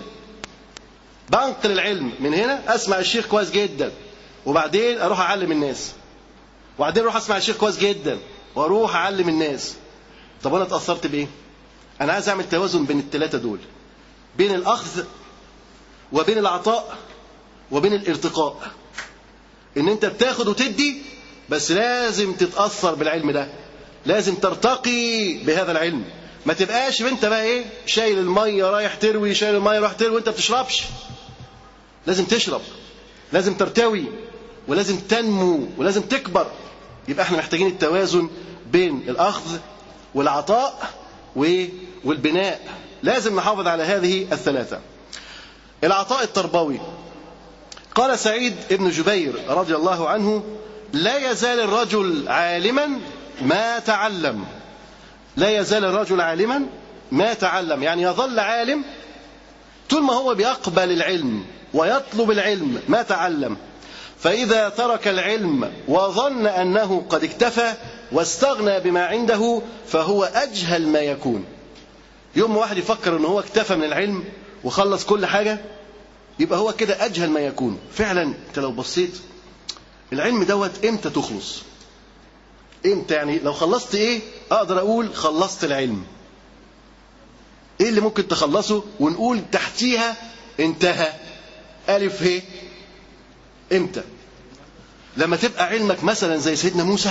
Speaker 3: بنقل العلم من هنا اسمع الشيخ كويس جدا وبعدين اروح اعلم الناس وبعدين اروح اسمع الشيخ كويس جدا واروح اعلم الناس طب انا اتاثرت بايه انا عايز اعمل توازن بين الثلاثه دول بين الاخذ وبين العطاء وبين الارتقاء ان انت بتاخد وتدي بس لازم تتاثر بالعلم ده لازم ترتقي بهذا العلم ما تبقاش انت بقى ايه شايل الميه رايح تروي شايل الميه رايح تروي وانت بتشربش لازم تشرب لازم ترتوي ولازم تنمو ولازم تكبر يبقى احنا محتاجين التوازن بين الاخذ والعطاء والبناء لازم نحافظ على هذه الثلاثه العطاء التربوي قال سعيد بن جبير رضي الله عنه لا يزال الرجل عالما ما تعلم لا يزال الرجل عالما ما تعلم يعني يظل عالم طول ما هو بيقبل العلم ويطلب العلم ما تعلم فإذا ترك العلم وظن أنه قد اكتفى واستغنى بما عنده فهو أجهل ما يكون يوم واحد يفكر أنه هو اكتفى من العلم وخلص كل حاجة يبقى هو كده أجهل ما يكون فعلا أنت لو بصيت العلم دوت إمتى تخلص إمتى يعني لو خلصت إيه أقدر أقول خلصت العلم إيه اللي ممكن تخلصه ونقول تحتيها انتهى ألف ه إمتى لما تبقى علمك مثلا زي سيدنا موسى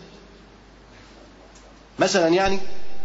Speaker 3: مثلا يعني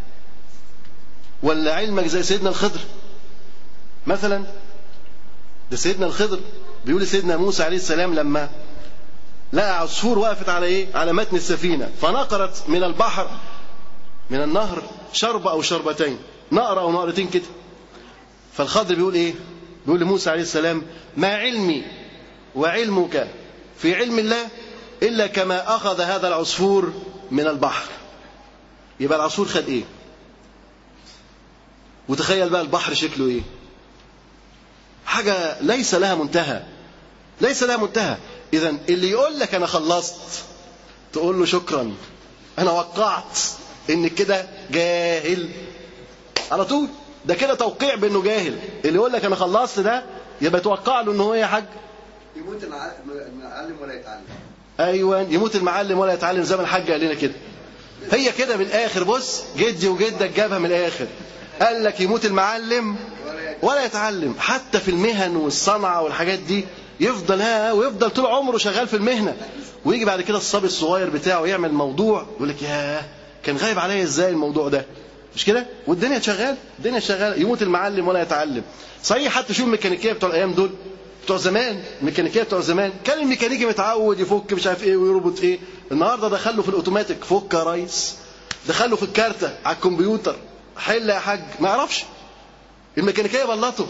Speaker 3: ولا علمك زي سيدنا الخضر مثلا ده سيدنا الخضر بيقول سيدنا موسى عليه السلام لما لقى عصفور وقفت على ايه على متن السفينه فنقرت من البحر من النهر شربة او شربتين نقرة او نقرتين كده فالخضر بيقول ايه بيقول لموسى عليه السلام ما علمي وعلمك في علم الله الا كما اخذ هذا العصفور من البحر يبقى العصفور خد ايه وتخيل بقى البحر شكله ايه حاجة ليس لها منتهى ليس لها منتهى إذا اللي يقول لك أنا خلصت تقول له شكرا أنا وقعت إنك كده جاهل على طول ده كده توقيع بإنه جاهل اللي يقول لك أنا خلصت ده يبقى توقع له إن هو إيه يا حاج
Speaker 5: يموت الع- المعلم ولا يتعلم
Speaker 3: ايوه يموت المعلم ولا يتعلم زي ما الحاج قال لنا كده هي كده من الاخر بص جدي وجدك جابها من الاخر قال لك يموت المعلم ولا يتعلم حتى في المهن والصنعه والحاجات دي يفضل ها ويفضل طول عمره شغال في المهنه ويجي بعد كده الصبي الصغير بتاعه يعمل موضوع يقول لك ياه كان غايب عليا ازاي الموضوع ده مش كده والدنيا شغاله الدنيا شغاله يموت المعلم ولا يتعلم صحيح حتى شوف الميكانيكيه بتوع الايام دول بتوع زمان الميكانيكيه بتوع زمان كان الميكانيكي متعود يفك مش عارف ايه ويربط ايه النهارده دخله في الاوتوماتيك فك يا ريس دخله في الكارته على الكمبيوتر حل يا حاج ما يعرفش الميكانيكيه بلطه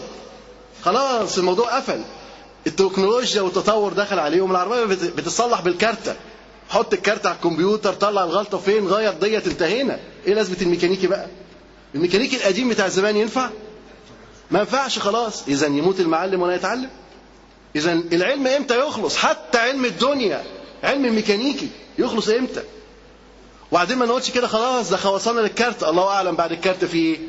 Speaker 3: خلاص الموضوع قفل التكنولوجيا والتطور دخل عليهم العربيه بت- بتتصلح بالكارته حط الكارت على الكمبيوتر طلع الغلطه فين غير ديت انتهينا ايه لازمه الميكانيكي بقى الميكانيكي القديم بتاع زمان ينفع ما ينفعش خلاص اذا يموت المعلم ولا يتعلم اذا العلم امتى يخلص حتى علم الدنيا علم الميكانيكي يخلص امتى وبعدين ما نقولش كده خلاص ده وصلنا للكارت الله اعلم بعد الكارت في ايه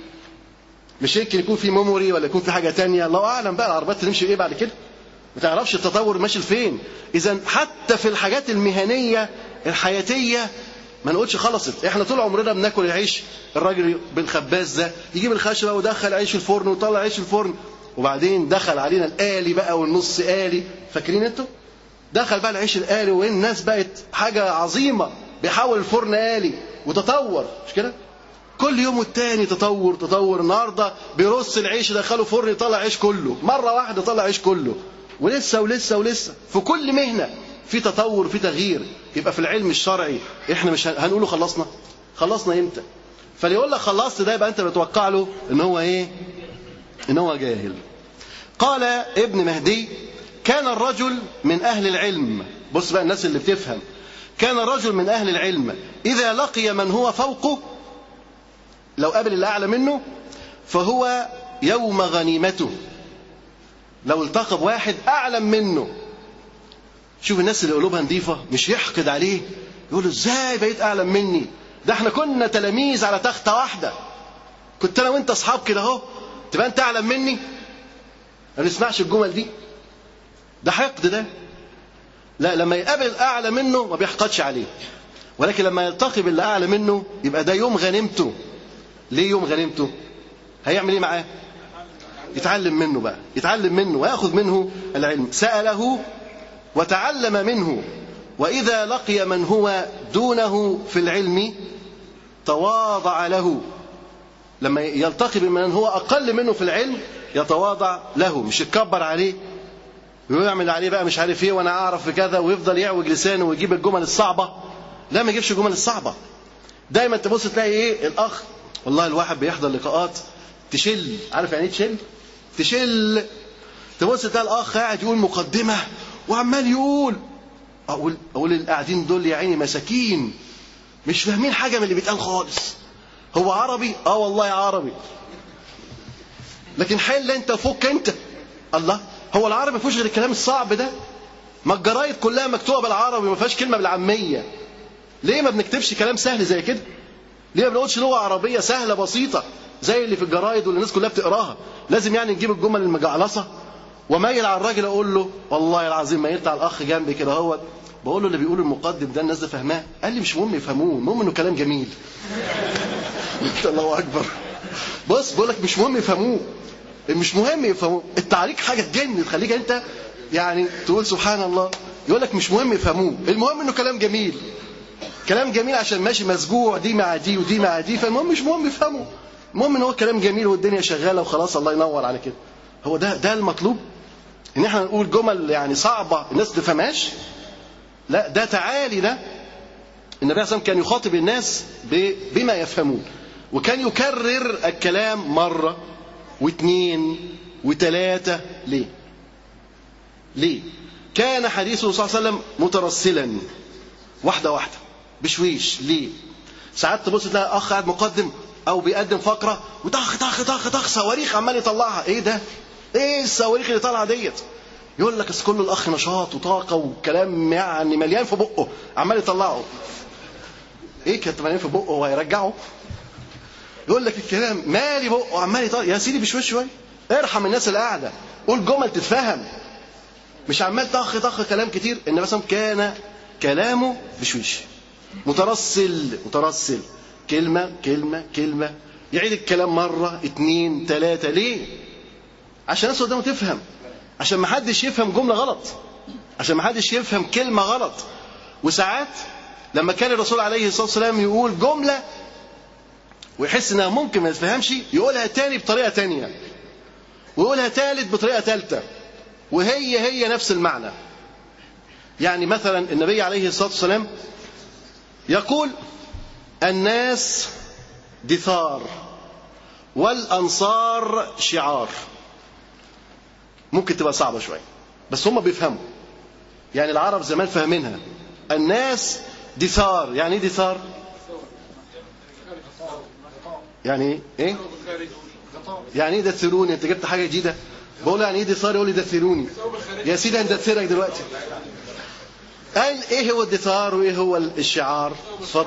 Speaker 3: مش يمكن يكون في ميموري ولا يكون في حاجه تانية الله اعلم بقى العربيات تمشي ايه بعد كده ما تعرفش التطور ماشي لفين اذا حتى في الحاجات المهنيه الحياتيه ما نقولش خلصت احنا طول عمرنا بناكل العيش الراجل بالخباز ده يجيب الخشبه ودخل عيش الفرن وطلع عيش الفرن وبعدين دخل علينا الآلي بقى والنص آلي فاكرين انتوا دخل بقى العيش الآلي والناس بقت حاجة عظيمة بيحول الفرن آلي وتطور مش كده كل يوم والتاني تطور تطور النهارده بيرص العيش يدخله فرن يطلع عيش كله مره واحده يطلع عيش كله ولسه ولسه ولسه في كل مهنه في تطور في تغيير يبقى في العلم الشرعي احنا مش هن- هنقوله خلصنا خلصنا امتى فاللي يقول لك خلصت ده يبقى انت بتوقع له ان هو ايه ان هو جاهل قال ابن مهدي كان الرجل من اهل العلم بص بقى الناس اللي بتفهم كان الرجل من اهل العلم اذا لقي من هو فوقه لو قابل اللي اعلى منه فهو يوم غنيمته لو التقى بواحد اعلم منه شوف الناس اللي قلوبها نظيفه مش يحقد عليه يقول له ازاي بقيت اعلم مني ده احنا كنا تلاميذ على تخته واحده كنت انا وانت اصحاب كده اهو تبقى انت اعلم مني ما نسمعش الجمل دي ده حقد ده لا لما يقابل اعلى منه ما بيحقدش عليه ولكن لما يلتقي باللي اعلى منه يبقى ده يوم غنيمته ليه يوم غنيمته هيعمل ايه معاه يتعلم منه بقى يتعلم منه وياخذ منه العلم ساله وتعلم منه واذا لقي من هو دونه في العلم تواضع له لما يلتقي بمن هو اقل منه في العلم يتواضع له مش يتكبر عليه ويعمل عليه بقى مش عارف ايه وانا اعرف في كذا ويفضل يعوج لسانه ويجيب الجمل الصعبه لا ما يجيبش الجمل الصعبه دايما تبص تلاقي ايه الاخ والله الواحد بيحضر لقاءات تشل عارف يعني ايه تشل تشل تبص تلاقي الاخ قاعد يقول مقدمه وعمال يقول اقول اقول اللي قاعدين دول يا عيني مساكين مش فاهمين حاجه من اللي بيتقال خالص هو عربي اه والله عربي لكن حل انت فك انت الله هو العربي ما فيهوش غير الكلام الصعب ده ما الجرايد كلها مكتوبه بالعربي ما فيهاش كلمه بالعاميه ليه ما بنكتبش كلام سهل زي كده ليه ما بنقولش لغه عربيه سهله بسيطه زي اللي في الجرايد واللي الناس كلها بتقراها لازم يعني نجيب الجمل المجعلصه ومايل على الراجل اقول له والله العظيم مايلت على الاخ جنبي كده هو بقول له اللي بيقول المقدم ده الناس ده فاهماه قال لي مش مهم يفهموه المهم انه كلام جميل قلت الله اكبر بص بقول لك مش مهم يفهموه مش مهم يفهموه التعليق حاجه تجن تخليك انت يعني تقول سبحان الله يقول لك مش مهم يفهموه المهم انه كلام جميل كلام جميل عشان ماشي مسجوع دي مع دي ودي مع دي فالمهم مش مهم يفهمه المهم ان هو كلام جميل والدنيا شغاله وخلاص الله ينور على كده هو ده ده المطلوب ان احنا نقول جمل يعني صعبه الناس ما تفهمهاش لا ده تعالي ده النبي عليه الصلاه والسلام كان يخاطب الناس ب- بما يفهمون وكان يكرر الكلام مره واثنين وثلاثه ليه؟ ليه؟ كان حديثه صلى الله عليه وسلم مترسلا واحده واحده بشويش ليه؟ ساعات تبص تلاقي اخ قاعد مقدم او بيقدم فقره وطخ طخ طخ طخ صواريخ عمال يطلعها ايه ده؟ ايه الصواريخ اللي طالعه ديت؟ يقول لك اصل كل الاخ نشاط وطاقه وكلام يعني مليان في بقه عمال يطلعه ايه كانت مليان في بقه وهيرجعه يقول لك الكلام مالي بقه عمال يطلع يا سيدي بشوي شوي ارحم الناس اللي قاعده قول جمل تتفهم مش عمال طخ طخ كلام كتير النبي صلى الله عليه وسلم كان كلامه بشويش مترسل مترسل كلمة كلمة كلمة يعيد الكلام مرة اتنين تلاتة ليه؟ عشان الناس قدامه تفهم عشان ما حدش يفهم جملة غلط عشان ما حدش يفهم كلمة غلط وساعات لما كان الرسول عليه الصلاة والسلام يقول جملة ويحس انها ممكن ما تفهمش يقولها تاني بطريقة تانية ويقولها تالت بطريقة تالتة وهي هي نفس المعنى يعني مثلا النبي عليه الصلاة والسلام يقول الناس دثار والأنصار شعار ممكن تبقى صعبة شوية بس هم بيفهموا يعني العرب زمان فاهمينها الناس دثار يعني ايه دثار يعني ايه يعني ايه دثروني انت جبت حاجه جديده بقول له يعني ايه دثار يقول لي دثروني يا سيدي هندثرك دلوقتي قال ايه هو الدثار وايه هو الشعار اتفضل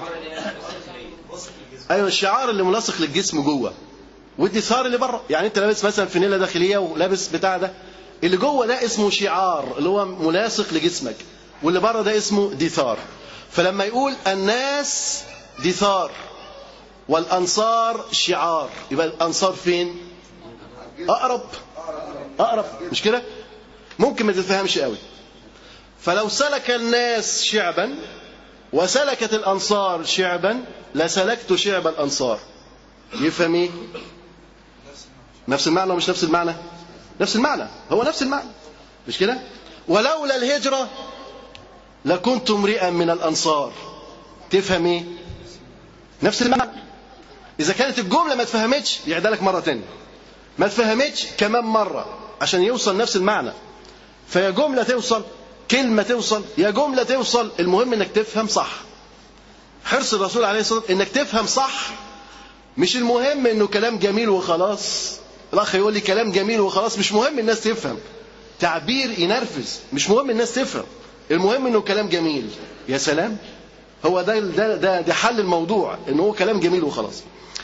Speaker 3: ايوه الشعار اللي ملاصق للجسم جوه والدثار اللي بره يعني انت لابس مثلا فانيلا داخليه ولابس بتاع ده اللي جوه ده اسمه شعار اللي هو ملاصق لجسمك واللي بره ده اسمه دثار فلما يقول الناس دثار والانصار شعار يبقى الانصار فين اقرب اقرب مش كده ممكن ما تفهمش قوي فلو سلك الناس شعبا وسلكت الانصار شعبا لسلكت شعب الانصار يفهم ايه نفس المعنى ومش نفس المعنى نفس المعنى هو نفس المعنى مش كده ولولا الهجرة لكنت امرئا من الأنصار تفهم ايه نفس المعنى إذا كانت الجملة ما تفهمتش يعيدها لك مرة تانية ما تفهمتش كمان مرة عشان يوصل نفس المعنى فيا جملة توصل كلمة توصل يا جملة توصل المهم انك تفهم صح حرص الرسول عليه الصلاة والسلام انك تفهم صح مش المهم انه كلام جميل وخلاص الاخ يقول لي كلام جميل وخلاص مش مهم الناس تفهم تعبير ينرفز مش مهم الناس تفهم المهم انه كلام جميل يا سلام هو ده ده ده, ده حل الموضوع ان هو كلام جميل وخلاص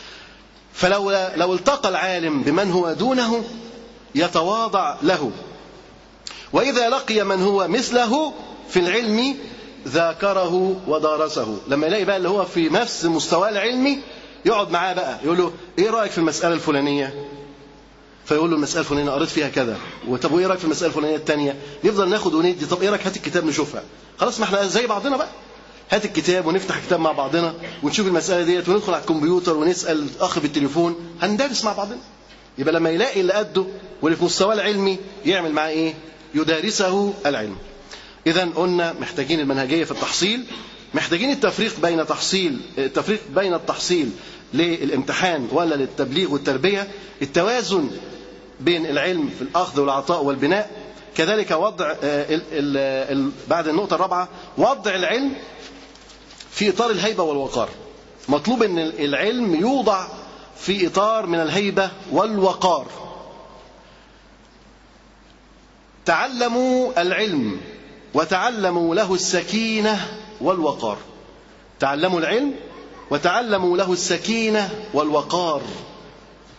Speaker 3: فلو لو التقى العالم بمن هو دونه يتواضع له واذا لقي من هو مثله في العلم ذاكره ودارسه لما يلاقي بقى اللي هو في نفس مستواه العلمي يقعد معاه بقى يقول له ايه رايك في المساله الفلانيه فيقول له المساله الفلانيه قريت فيها كذا وطب وايه رايك في المساله الفلانيه الثانيه نفضل ناخد وندي طب ايه رايك هات الكتاب نشوفها خلاص ما احنا زي بعضنا بقى هات الكتاب ونفتح كتاب مع بعضنا ونشوف المساله ديت وندخل على الكمبيوتر ونسال الاخ بالتليفون هندرس مع بعضنا يبقى لما يلاقي اللي قده واللي في مستواه العلمي يعمل معاه ايه يدارسه العلم اذا قلنا محتاجين المنهجيه في التحصيل محتاجين التفريق بين تحصيل التفريق بين التحصيل للامتحان ولا للتبليغ والتربيه التوازن بين العلم في الاخذ والعطاء والبناء كذلك وضع ال ال ال بعد النقطه الرابعه وضع العلم في اطار الهيبه والوقار مطلوب ان العلم يوضع في اطار من الهيبه والوقار تعلموا العلم وتعلموا له السكينه والوقار تعلموا العلم وتعلموا له السكينه والوقار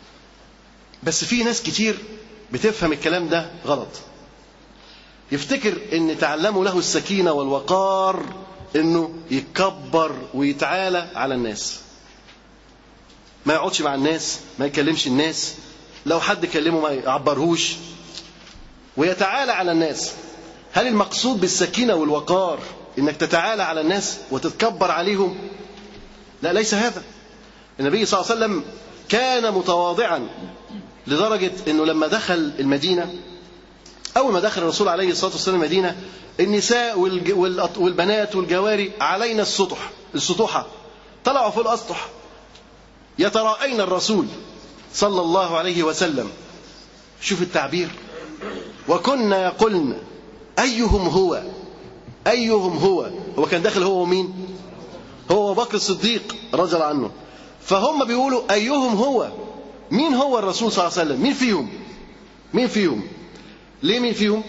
Speaker 3: بس في ناس كتير بتفهم الكلام ده غلط يفتكر ان تعلموا له السكينة والوقار انه يتكبر ويتعالى على الناس ما يقعدش مع الناس ما يكلمش الناس لو حد كلمه ما يعبرهوش ويتعالى على الناس هل المقصود بالسكينة والوقار انك تتعالى على الناس وتتكبر عليهم لا ليس هذا النبي صلى الله عليه وسلم كان متواضعا لدرجة انه لما دخل المدينة اول ما دخل الرسول عليه الصلاة والسلام المدينة النساء والج- والأط- والبنات والجواري علينا السطح السطوحة طلعوا فوق الاسطح يتراءين الرسول صلى الله عليه وسلم شوف التعبير وكنا يقولن أيهم هو أيهم هو هو كان داخل هو ومين هو أبو بكر الصديق رضي الله عنه فهم بيقولوا أيهم هو مين هو الرسول صلى الله عليه وسلم مين فيهم مين فيهم ليه مين فيهم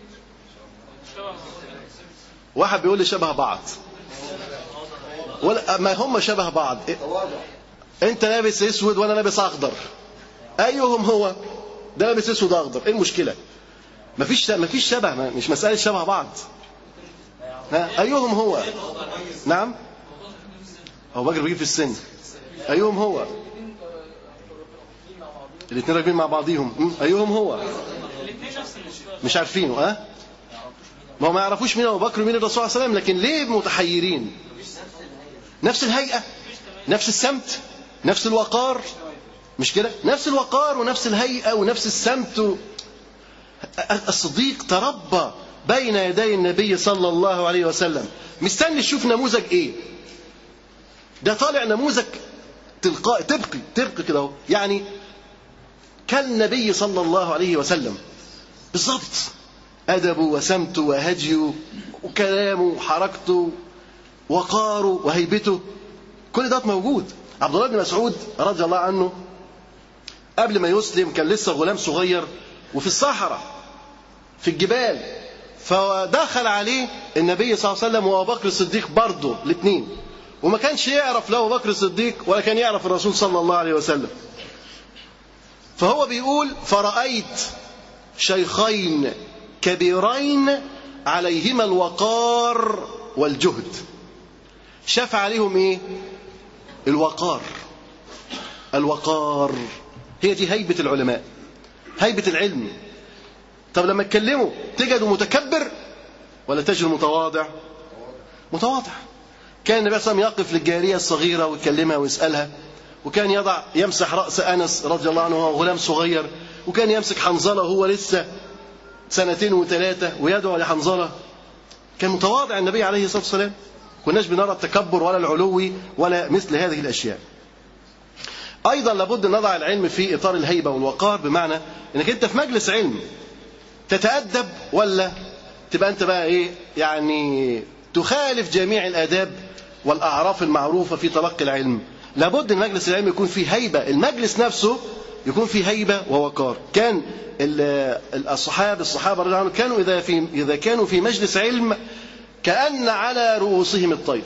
Speaker 3: واحد بيقول لي شبه بعض ولا ما هم شبه بعض انت لابس اسود وانا لابس اخضر ايهم هو ده لابس اسود اخضر ايه المشكله مفيش مفيش شبه ما- مش مساله شبه بعض ها ايهم هو نعم ابو بكر بيجي في السن ايهم هو الاثنين راكبين مع بعضيهم م? ايهم هو مش عارفينه ها ما هو ما يعرفوش مين ابو بكر ومين الرسول صلى الله عليه وسلم لكن ليه متحيرين نفس الهيئه نفس السمت نفس الوقار مش كده نفس الوقار ونفس الهيئه ونفس السمت و... الصديق تربى بين يدي النبي صلى الله عليه وسلم مستني تشوف نموذج ايه ده طالع نموذج تلقائي تبقي تبقي كده اهو يعني كالنبي صلى الله عليه وسلم بالظبط أدبه وسمته وهديه وكلامه وحركته وقاره وهيبته كل ده موجود عبد الله بن مسعود رضي الله عنه قبل ما يسلم كان لسه غلام صغير وفي الصحراء في الجبال فدخل عليه النبي صلى الله عليه وسلم وابو بكر الصديق برضه الاثنين وما كانش يعرف لا ابو بكر الصديق ولا كان يعرف الرسول صلى الله عليه وسلم فهو بيقول فرأيت شيخين كبيرين عليهما الوقار والجهد شاف عليهم ايه الوقار الوقار هي دي هيبة العلماء هيبة العلم طب لما اتكلموا تجدوا متكبر ولا تجد متواضع متواضع كان النبي صلى الله عليه وسلم يقف للجارية الصغيرة ويكلمها ويسألها وكان يضع يمسح رأس أنس رضي الله عنه وهو غلام صغير وكان يمسك حنظلة وهو لسه سنتين وثلاثة ويدعو لحنظلة كان متواضع النبي عليه الصلاة والسلام كناش بنرى التكبر ولا العلو ولا مثل هذه الأشياء أيضا لابد أن نضع العلم في إطار الهيبة والوقار بمعنى أنك أنت في مجلس علم تتأدب ولا تبقى أنت بقى إيه يعني تخالف جميع الآداب والأعراف المعروفة في تلقي العلم لابد ان مجلس العلم يكون فيه هيبة المجلس نفسه يكون فيه هيبة ووقار كان الصحابة الصحابة رضي الله عنهم كانوا إذا, في إذا كانوا في مجلس علم كأن على رؤوسهم الطير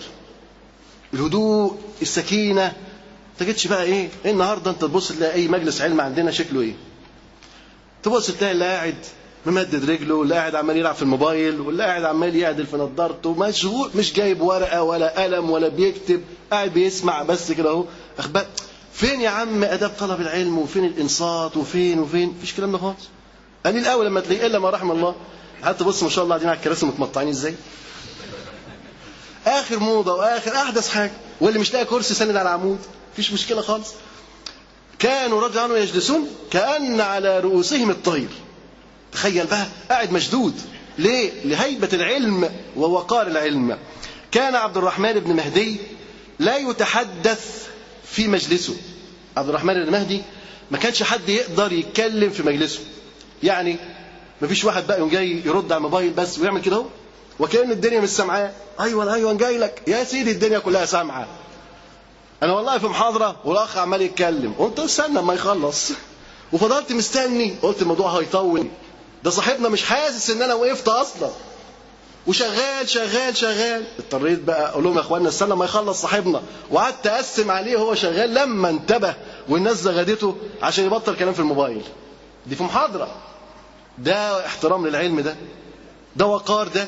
Speaker 3: الهدوء السكينة تجدش بقى ايه إيه النهارده انت تبص تلاقي اي مجلس علم عندنا شكله ايه تبص تلاقي اللي قاعد ممدد رجله واللي قاعد عمال يلعب في الموبايل واللي قاعد عمال يعدل في نضارته مشغول مش جايب ورقه ولا قلم ولا بيكتب قاعد بيسمع بس كده اهو اخبار فين يا عم اداب طلب العلم وفين الانصات وفين وفين مفيش الكلام ده خالص قليل قوي لما تلاقيه الا ما رحم الله حتى بص ما شاء الله قاعدين على الكراسي متمطعين ازاي اخر موضه واخر احدث حاجه واللي مش لاقي كرسي سند على العمود مفيش مشكله خالص كانوا رضي عنه يجلسون كأن على رؤوسهم الطير تخيل بقى قاعد مشدود ليه؟ لهيبة العلم ووقار العلم كان عبد الرحمن بن مهدي لا يتحدث في مجلسه عبد الرحمن بن مهدي ما كانش حد يقدر يتكلم في مجلسه يعني ما فيش واحد بقى يوم جاي يرد على الموبايل بس ويعمل كده اهو وكأن الدنيا مش سامعاه ايوه ايوه جاي لك يا سيدي الدنيا كلها سامعه انا والله في محاضره والاخ عمال يتكلم قلت استنى ما يخلص وفضلت مستني قلت الموضوع هيطول ده صاحبنا مش حاسس ان انا وقفت اصلا وشغال شغال شغال اضطريت بقى اقول لهم يا اخوانا استنى ما يخلص صاحبنا وقعدت اقسم عليه وهو شغال لما انتبه والناس زغدته عشان يبطل كلام في الموبايل دي في محاضرة ده احترام للعلم ده ده وقار ده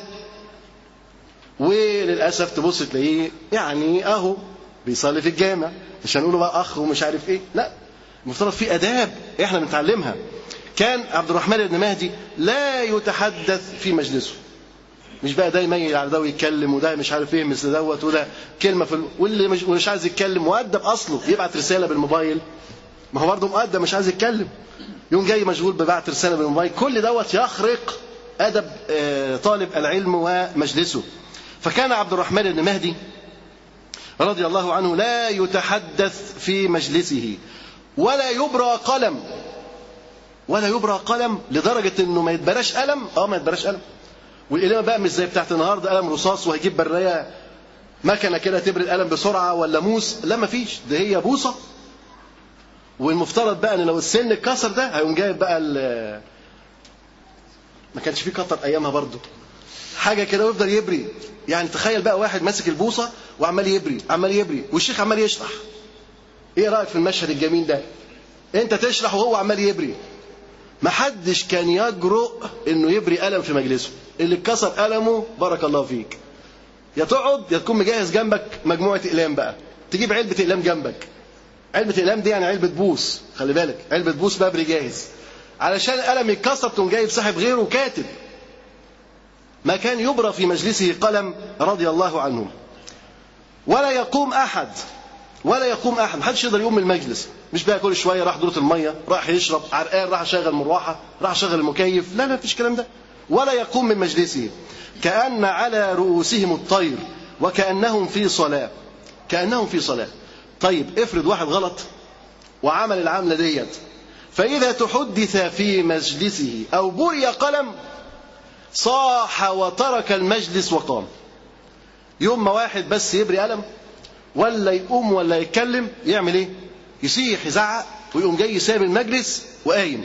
Speaker 3: وللأسف تبص تلاقيه يعني أهو بيصلي في الجامع مش هنقوله بقى أخ ومش عارف إيه لا المفترض في آداب إحنا بنتعلمها كان عبد الرحمن بن مهدي لا يتحدث في مجلسه مش بقى ده يميل على ده ويتكلم وده مش عارف ايه مثل دوت وده كلمه في ال... واللي مش, مش عايز يتكلم مؤدب اصله يبعت رساله بالموبايل ما هو برضه مؤدب مش عايز يتكلم يوم جاي مشغول ببعت رساله بالموبايل كل دوت يخرق ادب آه، طالب العلم ومجلسه فكان عبد الرحمن بن مهدي رضي الله عنه لا يتحدث في مجلسه ولا يبرى قلم ولا يبرى قلم لدرجه انه ما يتبراش قلم اه ما يتبراش قلم والقلمه بقى مش زي بتاعت النهارده قلم رصاص وهيجيب برايه مكنه كده تبري القلم بسرعه ولا موس لا ما فيش ده هي بوصه والمفترض بقى ان لو السن اتكسر ده هيقوم جايب بقى ال- ما كانش فيه قطر ايامها برضه حاجه كده ويفضل يبري يعني تخيل بقى واحد ماسك البوصه وعمال يبري عمال يبري والشيخ عمال يشرح ايه رايك في المشهد الجميل ده انت تشرح وهو عمال يبري ما حدش كان يجرؤ انه يبري قلم في مجلسه اللي اتكسر قلمه بارك الله فيك يا تقعد يا تكون مجهز جنبك مجموعه اقلام بقى تجيب علبه اقلام جنبك علبه اقلام دي يعني علبه بوس خلي بالك علبه بوس بابري جاهز علشان القلم يتكسر تقوم جايب صاحب غيره وكاتب ما كان يبرى في مجلسه قلم رضي الله عنه ولا يقوم احد ولا يقوم احد محدش يقدر يقوم من المجلس مش بقى كل شويه راح دورة الميه راح يشرب عرقان راح شغل مروحه راح شغل المكيف لا لا مفيش الكلام ده ولا يقوم من مجلسه كأن على رؤوسهم الطير وكأنهم في صلاة كأنهم في صلاة طيب افرض واحد غلط وعمل العملة ديت فإذا تحدث في مجلسه أو بري قلم صاح وترك المجلس وقام يوم ما واحد بس يبري قلم ولا يقوم ولا يتكلم يعمل ايه يصيح يزعق ويقوم جاي ساب المجلس وقايم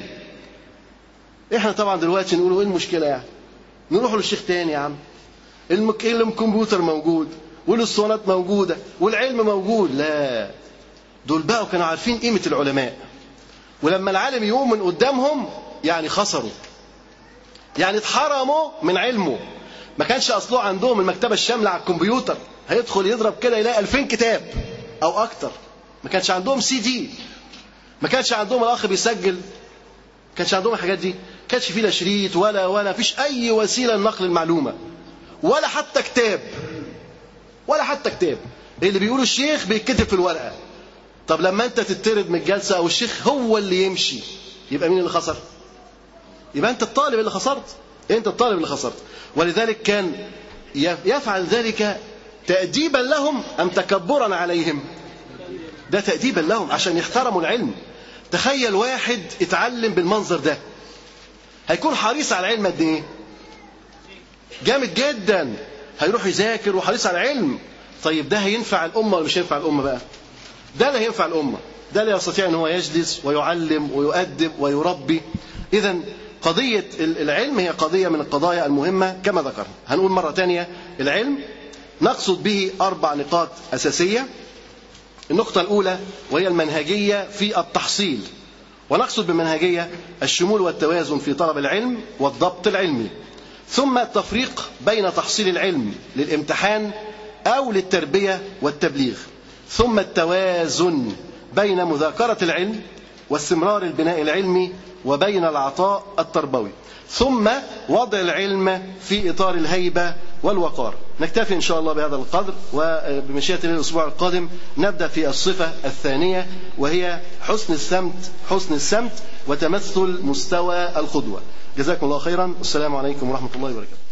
Speaker 3: احنا طبعا دلوقتي نقول ايه المشكله يعني نروح للشيخ تاني يا عم المك... الكمبيوتر موجود والاسطوانات موجوده والعلم موجود لا دول بقوا كانوا عارفين قيمه العلماء ولما العالم يقوم من قدامهم يعني خسروا يعني اتحرموا من علمه ما كانش اصله عندهم المكتبه الشامله على الكمبيوتر هيدخل يضرب كده يلاقي 2000 كتاب او اكتر ما كانش عندهم سي دي ما كانش عندهم الاخ بيسجل ما كانش عندهم الحاجات دي ما كانش فيه لا شريط ولا ولا فيش اي وسيله لنقل المعلومه ولا حتى كتاب ولا حتى كتاب اللي بيقوله الشيخ بيتكتب في الورقه طب لما انت تطرد من الجلسه او الشيخ هو اللي يمشي يبقى مين اللي خسر يبقى انت الطالب اللي خسرت انت الطالب اللي خسرت ولذلك كان يفعل ذلك تأديبا لهم أم تكبرا عليهم ده تأديبا لهم عشان يحترموا العلم تخيل واحد اتعلم بالمنظر ده هيكون حريص على العلم قد ايه جامد جدا هيروح يذاكر وحريص على العلم طيب ده هينفع الأمة ولا مش هينفع الأمة بقى ده اللي هينفع الأمة ده اللي يستطيع أن هو يجلس ويعلم ويؤدب ويربي إذا قضية العلم هي قضية من القضايا المهمة كما ذكرنا هنقول مرة تانية العلم نقصد به أربع نقاط أساسية النقطة الأولى وهي المنهجية في التحصيل ونقصد بالمنهجية الشمول والتوازن في طلب العلم والضبط العلمي ثم التفريق بين تحصيل العلم للامتحان أو للتربية والتبليغ ثم التوازن بين مذاكرة العلم واستمرار البناء العلمي وبين العطاء التربوي ثم وضع العلم في إطار الهيبة والوقار نكتفي إن شاء الله بهذا القدر وبمشيئة الله الأسبوع القادم نبدأ في الصفة الثانية وهي حسن السمت حسن السمت وتمثل مستوى القدوة جزاكم الله خيرا والسلام عليكم ورحمة الله وبركاته